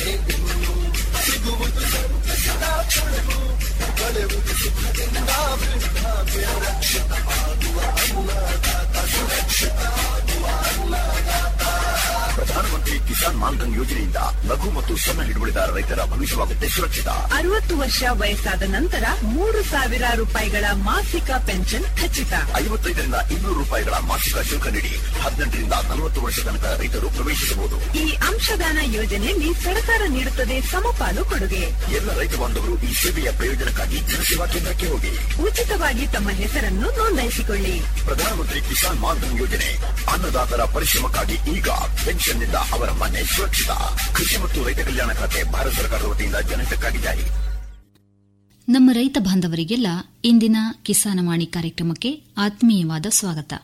ಪ್ರಧಾನಮಂತ್ರಿ ಕಿಸಾನ್ ಮಾನ್ಧನ್ ಯೋಜನೆಯಿಂದ ಲಘು ಮತ್ತು ಸಣ್ಣ ಹಿಡುವಳಿದಾರ ರೈತರ ಭವಿಷ್ಯವಾಗುತ್ತೆ ಸುರಕ್ಷಿತ ಅರವತ್ತು ವರ್ಷ ವಯಸ್ಸಾದ ನಂತರ ಮೂರು ಸಾವಿರ ರೂಪಾಯಿಗಳ ಮಾಸಿಕ ಪೆನ್ಷನ್ ಖಚಿತ ಐವತ್ತೈದರಿಂದ ಇನ್ನೂರು ರೂಪಾಯಿಗಳ ಮಾಸಿಕ ಶುಲ್ಕ ನೀಡಿ ಹದಿನೆಂಟರಿಂದ ನಲವತ್ತು ವರ್ಷ ತನಕ ರೈತರು ಪ್ರವೇಶಿಸಬಹುದು ಈ ಅಂಶದಾನ ಯೋಜನೆಯಲ್ಲಿ ಸರ್ಕಾರ ನೀಡುತ್ತದೆ ಸಮಪಾಲು ಕೊಡುಗೆ ಎಲ್ಲ ರೈತ ಬಾಂಧವರು ಈ ಸೇವೆಯ ಪ್ರಯೋಜನಕ್ಕಾಗಿ ಜನಸೇವಾ ಕೇಂದ್ರಕ್ಕೆ ಹೋಗಿ ಉಚಿತವಾಗಿ ತಮ್ಮ ಹೆಸರನ್ನು ನೋಂದಾಯಿಸಿಕೊಳ್ಳಿ ಪ್ರಧಾನಮಂತ್ರಿ ಕಿಸಾನ್ ಮಾನ್ಧನ್ ಯೋಜನೆ ಅನ್ನದಾತರ ಪರಿಶ್ರಮಕ್ಕಾಗಿ ಈಗ ಪೆನ್ಷನ್ನಿಂದ ಅವರ ಮನೆ ಸುರಕ್ಷಿತ ಕೃಷಿ ಮತ್ತು ರೈತ ಕಲ್ಯಾಣ ಖಾತೆ ಭಾರತ ಸರ್ಕಾರದ ವತಿಯಿಂದ ಜನಹಿತಕ್ಕಾಗಿ ಜಾರಿ ನಮ್ಮ ರೈತ ಬಾಂಧವರಿಗೆಲ್ಲ ಇಂದಿನ ಕಿಸಾನವಾಣಿ ಕಾರ್ಯಕ್ರಮಕ್ಕೆ ಆತ್ಮೀಯವಾದ ಸ್ವಾಗತ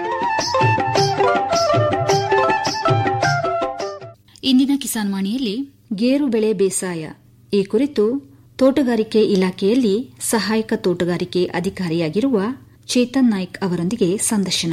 ಇಂದಿನ ಕಿಸಾನ್ವಾಣಿಯಲ್ಲಿ ಗೇರು ಬೆಳೆ ಬೇಸಾಯ ಈ ಕುರಿತು ತೋಟಗಾರಿಕೆ ಇಲಾಖೆಯಲ್ಲಿ ಸಹಾಯಕ ತೋಟಗಾರಿಕೆ ಅಧಿಕಾರಿಯಾಗಿರುವ ಚೇತನ್ ನಾಯ್ಕ್ ಅವರೊಂದಿಗೆ ಸಂದರ್ಶನ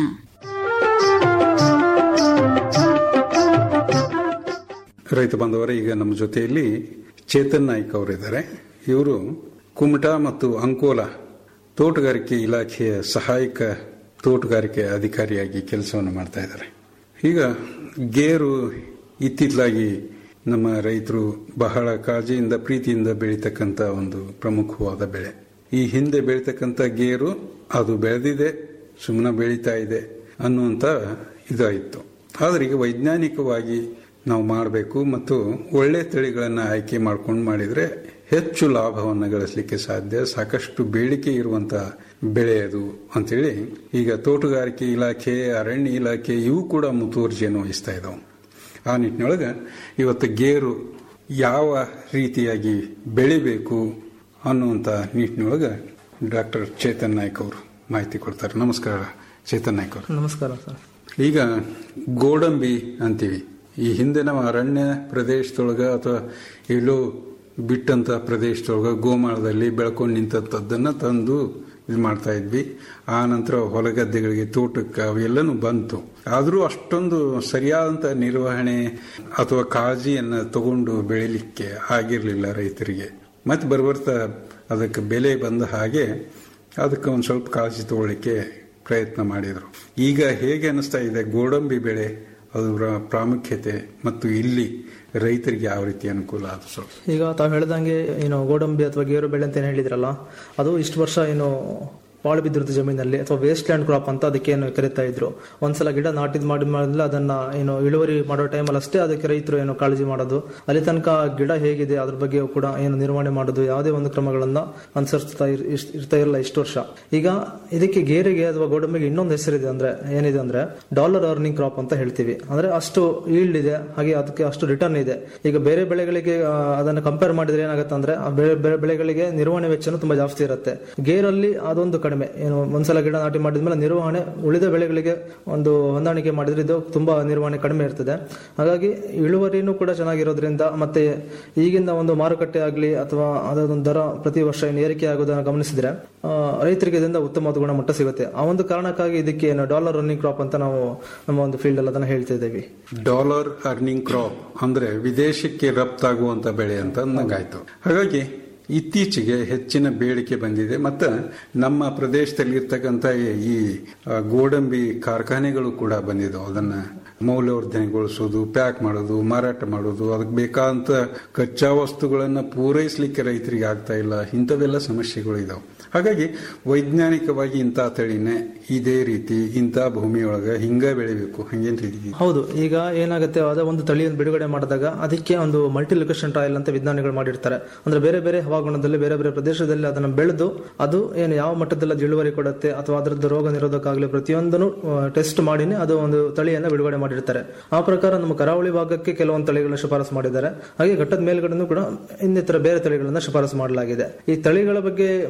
ರೈತ ಬಾಂಧವರೇ ಈಗ ನಮ್ಮ ಜೊತೆಯಲ್ಲಿ ಚೇತನ್ ನಾಯ್ಕ್ ಅವರಿದ್ದಾರೆ ಇವರು ಕುಮಟಾ ಮತ್ತು ಅಂಕೋಲ ತೋಟಗಾರಿಕೆ ಇಲಾಖೆಯ ಸಹಾಯಕ ತೋಟಗಾರಿಕೆ ಅಧಿಕಾರಿಯಾಗಿ ಕೆಲಸವನ್ನು ಮಾಡ್ತಾ ಇದ್ದಾರೆ ಈಗ ಗೇರು ಇತ್ತಿತ್ತಲಾಗಿ ನಮ್ಮ ರೈತರು ಬಹಳ ಕಾಳಜಿಯಿಂದ ಪ್ರೀತಿಯಿಂದ ಬೆಳೀತಕ್ಕಂಥ ಒಂದು ಪ್ರಮುಖವಾದ ಬೆಳೆ ಈ ಹಿಂದೆ ಬೆಳೀತಕ್ಕಂಥ ಗೇರು ಅದು ಬೆಳೆದಿದೆ ಸುಮ್ಮನೆ ಬೆಳೀತಾ ಇದೆ ಅನ್ನುವಂಥ ಇದಾಯಿತು ಆದರೆ ಈಗ ವೈಜ್ಞಾನಿಕವಾಗಿ ನಾವು ಮಾಡಬೇಕು ಮತ್ತು ಒಳ್ಳೆ ತಳಿಗಳನ್ನು ಆಯ್ಕೆ ಮಾಡ್ಕೊಂಡು ಮಾಡಿದರೆ ಹೆಚ್ಚು ಲಾಭವನ್ನು ಗಳಿಸಲಿಕ್ಕೆ ಸಾಧ್ಯ ಸಾಕಷ್ಟು ಬೇಡಿಕೆ ಇರುವಂತ ಬೆಳೆ ಅದು ಅಂತೇಳಿ ಈಗ ತೋಟಗಾರಿಕೆ ಇಲಾಖೆ ಅರಣ್ಯ ಇಲಾಖೆ ಇವು ಕೂಡ ಮುತುವರ್ಜಿಯನ್ನು ವಹಿಸ್ತಾ ಇದಾವೆ ಆ ನಿಟ್ಟಿನೊಳಗೆ ಇವತ್ತು ಗೇರು ಯಾವ ರೀತಿಯಾಗಿ ಬೆಳಿಬೇಕು ಅನ್ನುವಂಥ ನಿಟ್ಟಿನೊಳಗೆ ಡಾಕ್ಟರ್ ಚೇತನ್ ನಾಯ್ಕ್ ಅವರು ಮಾಹಿತಿ ಕೊಡ್ತಾರೆ ನಮಸ್ಕಾರ ಚೇತನ್ ನಾಯ್ಕ್ ಅವರು ನಮಸ್ಕಾರ ಸರ್ ಈಗ ಗೋಡಂಬಿ ಅಂತೀವಿ ಈ ಹಿಂದೆ ನಾವು ಅರಣ್ಯ ಪ್ರದೇಶದೊಳಗ ಅಥವಾ ಎಲ್ಲೋ ಬಿಟ್ಟಂತ ಪ್ರದೇಶದೊಳಗ ಗೋಮಾಳದಲ್ಲಿ ಬೆಳ್ಕೊಂಡು ನಿಂತದ್ದನ್ನ ತಂದು ಇದು ಮಾಡ್ತಾ ಇದ್ವಿ ಆ ನಂತರ ಹೊಲಗದ್ದೆಗಳಿಗೆ ತೋಟಕ್ಕೆ ಅವೆಲ್ಲನೂ ಬಂತು ಆದರೂ ಅಷ್ಟೊಂದು ಸರಿಯಾದಂತ ನಿರ್ವಹಣೆ ಅಥವಾ ಕಾಳಜಿಯನ್ನ ತಗೊಂಡು ಬೆಳಿಲಿಕ್ಕೆ ಆಗಿರಲಿಲ್ಲ ರೈತರಿಗೆ ಮತ್ತೆ ಬರ್ಬರ್ತಾ ಅದಕ್ಕೆ ಬೆಲೆ ಬಂದ ಹಾಗೆ ಅದಕ್ಕೆ ಒಂದು ಸ್ವಲ್ಪ ಕಾಳಜಿ ತಗೊಳ್ಳಿಕ್ಕೆ ಪ್ರಯತ್ನ ಮಾಡಿದರು ಈಗ ಹೇಗೆ ಅನಿಸ್ತಾ ಇದೆ ಗೋಡಂಬಿ ಬೆಳೆ ಅದರ ಪ್ರಾಮುಖ್ಯತೆ ಮತ್ತು ಇಲ್ಲಿ ರೈತರಿಗೆ ಯಾವ ರೀತಿ ಅನುಕೂಲ ಅದು ಸ್ವಲ್ಪ ಈಗ ತಾವು ಹೇಳ್ದಂಗೆ ಏನು ಗೋಡಂಬಿ ಅಥವಾ ಗೇರು ಬೆಳೆ ಅಂತ ಏನು ಹೇಳಿದ್ರಲ್ಲ ಅದು ಇಷ್ಟು ವರ್ಷ ಏನು ಪಾಳು ಬಿದ್ದಿರುತ್ತೆ ಜಮೀನಲ್ಲಿ ಅಥವಾ ವೇಸ್ಟ್ ಲ್ಯಾಂಡ್ ಕ್ರಾಪ್ ಅಂತ ಅದಕ್ಕೆ ಏನು ಕರಿತಾ ಇದ್ರು ಒಂದ್ಸಲ ಗಿಡ ನಾಟಿದ್ ಮಾಡಿ ಮಾಡಿದ್ಮೇಲೆ ಅದನ್ನ ಏನು ಇಳುವರಿ ಮಾಡೋ ಟೈಮಲ್ಲಿ ಅಷ್ಟೇ ಅದಕ್ಕೆ ರೈತರು ಏನು ಕಾಳಜಿ ಮಾಡೋದು ಅಲ್ಲಿ ತನಕ ಗಿಡ ಹೇಗಿದೆ ಅದ್ರ ಬಗ್ಗೆ ಕೂಡ ಏನು ನಿರ್ವಹಣೆ ಮಾಡೋದು ಯಾವುದೇ ಒಂದು ಕ್ರಮಗಳನ್ನ ಅನುಸರಿಸ್ತಾ ಇರ್- ಇಷ್ಟ್- ಇರ್ತಾ ಇರಲ್ಲ ಇಷ್ಟು ವರ್ಷ ಈಗ ಇದಕ್ಕೆ ಗೇರಿಗೆ ಅಥವಾ ಗೋಡಂಬಿಗೆ ಇನ್ನೊಂದು ಹೆಸರಿದೆ ಅಂದ್ರೆ ಏನಿದೆ ಅಂದ್ರೆ ಡಾಲರ್ ಅರ್ನಿಂಗ್ ಕ್ರಾಪ್ ಅಂತ ಹೇಳ್ತೀವಿ ಅಂದ್ರೆ ಅಷ್ಟು ಈಲ್ಡ್ ಇದೆ ಹಾಗೆ ಅದಕ್ಕೆ ಅಷ್ಟು ರಿಟರ್ನ್ ಇದೆ ಈಗ ಬೇರೆ ಬೆಳೆಗಳಿಗೆ ಆ, ಅದನ್ನ ಕಂಪೇರ್ ಮಾಡಿದ್ರೆ ಏನಾಗುತ್ತೆ ಅಂದ್ರೆ ಆ ಬೆಳೆ ಬೆಳೆ- ಬೆಳೆಗಳಿಗೆ ನಿರ್ವಹಣೆ ವೆಚ್ಚನೂ ತುಂಬಾ ಜಾಸ್ತಿ ಇರುತ್ತೆ ಗೇರಲ್ಲಿ ಅದೊಂದು ಕಡಿಮೆ ಏನು ಒಂದ್ಸಲ ಗಿಡ ನಾಟಿ ಮಾಡಿದ್ಮೇಲೆ ನಿರ್ವಹಣೆ ಉಳಿದ ಬೆಳೆಗಳಿಗೆ ಒಂದು ಹೊಂದಾಣಿಕೆ ಮಾಡಿದ್ರೆ ಇದು ತುಂಬಾ ನಿರ್ವಹಣೆ ಕಡಿಮೆ ಇರ್ತದೆ ಹಾಗಾಗಿ ಇಳುವರಿನೂ ಕೂಡ ಚೆನ್ನಾಗಿರೋದ್ರಿಂದ ಮತ್ತೆ ಈಗಿನ ಒಂದು ಮಾರುಕಟ್ಟೆ ಆಗಲಿ ಅಥವಾ ಅದೊಂದು ದರ ಪ್ರತಿ ವರ್ಷ ಏನು ಏರಿಕೆ ಆಗೋದನ್ನು ಗಮನಿಸಿದ್ರೆ ಆ, ರೈತರಿಗೆ ಇದರಿಂದ ಉತ್ತಮವಾದ ಗುಣಮಟ್ಟ ಸಿಗುತ್ತೆ ಆ ಒಂದು ಕಾರಣಕ್ಕಾಗಿ ಇದಕ್ಕೆ ಏನು ಡಾಲರ್ ರನ್ನಿಂಗ್ ಕ್ರಾಪ್ ಅಂತ ನಾವು ನಮ್ಮ ಒಂದು ಫೀಲ್ಡ್ ಅಲ್ಲಿ ಅದನ್ನ ಹೇಳ್ತಾ ಇದ್ದೇವೆ ಡಾಲರ್ ಅರ್ನಿಂಗ್ ಕ್ರಾಪ್ ಅಂದ್ರೆ ವಿದೇಶಕ್ಕೆ ರಫ್ತಾಗುವಂತ ಬೆಳೆ ಅಂತ ಅಂದಂಗಾಯ್ತು ಹಾಗಾಗಿ ಇತ್ತೀಚೆಗೆ ಹೆಚ್ಚಿನ ಬೇಡಿಕೆ ಬಂದಿದೆ ಮತ್ತು ನಮ್ಮ ಪ್ರದೇಶದಲ್ಲಿ ಇರ್ತಕ್ಕಂಥ ಈ ಆ, ಗೋಡಂಬಿ ಕಾರ್ಖಾನೆಗಳು ಕೂಡ ಬಂದಿದ್ದವು ಅದನ್ನ ಮೌಲ್ಯವರ್ಧನೆಗೊಳಿಸೋದು ಪ್ಯಾಕ್ ಮಾಡೋದು ಮಾರಾಟ ಮಾಡೋದು ಅದಕ್ಕೆ ಬೇಕಾದಂತ ಕಚ್ಚಾ ವಸ್ತುಗಳನ್ನು ಪೂರೈಸಲಿಕ್ಕೆ ರೈತರಿಗೆ ಆಗ್ತಾ ಇಲ್ಲ ಇಂಥವೆಲ್ಲ ಸಮಸ್ಯೆಗಳು ಇದಾವೆ ಹಾಗಾಗಿ ವೈಜ್ಞಾನಿಕವಾಗಿ ಇಂಥ ತಳಿನೇ ಇದೇ ರೀತಿ ಇಂಥ ಭೂಮಿಯೊಳಗೆ ಹಿಂಗ ಬೆಳಿಬೇಕು ಹಂಗೇನ್ ರೀತಿ ಹೌದು ಈಗ ಏನಾಗುತ್ತೆ ಅದೇ ಒಂದು ತಳಿಯನ್ನು ಬಿಡುಗಡೆ ಮಾಡಿದಾಗ ಅದಕ್ಕೆ ಒಂದು ಮಲ್ಟಿ ಲೊಕೇಶನ್ ಟ್ರಯಲ್ ಅಂತ ವಿಜ್ಞಾನಿಗಳು ಮಾಡಿರ್ತಾರೆ ಅಂದ್ರೆ ಬೇರೆ ಬೇರೆ ಹವಾಗುಣದಲ್ಲಿ ಬೇರೆ ಬೇರೆ ಪ್ರದೇಶದಲ್ಲಿ ಅದನ್ನು ಬೆಳೆದು ಅದು ಏನು ಯಾವ ಮಟ್ಟದಲ್ಲಿ ಅದು ಇಳುವರಿ ಕೊಡುತ್ತೆ ಅಥವಾ ಅದರದ್ದು ರೋಗ ನಿರೋಧಕ ಆಗಲಿ ಪ್ರತಿಯೊಂದನ್ನು ಟೆಸ್ಟ್ ಮಾಡಿನೇ ಅದು ಒಂದು ತಳಿಯನ್ನು ಬಿಡುಗಡೆ ಮಾಡಿರ್ತಾರೆ ಆ ಪ್ರಕಾರ ನಮ್ಮ ಕರಾವಳಿ ಭಾಗಕ್ಕೆ ಕೆಲವೊಂದು ತಳಿಗಳನ್ನ ಶಿಫಾರಸು ಮಾಡಿದ್ದಾರೆ ಹಾಗೆ ಘಟ್ಟದ ಮೇಲ್ಗಡೆನೂ ಕೂಡ ಇನ್ನಿತರ ಬೇರೆ ತಳಿಗಳನ್ನ ಶಿಫಾರಸು ಮಾಡಲಾಗಿದೆ ಈ ತಳಿಗಳ ಬಗ್ಗೆ ಮುಖ್ಯವಾಗಿ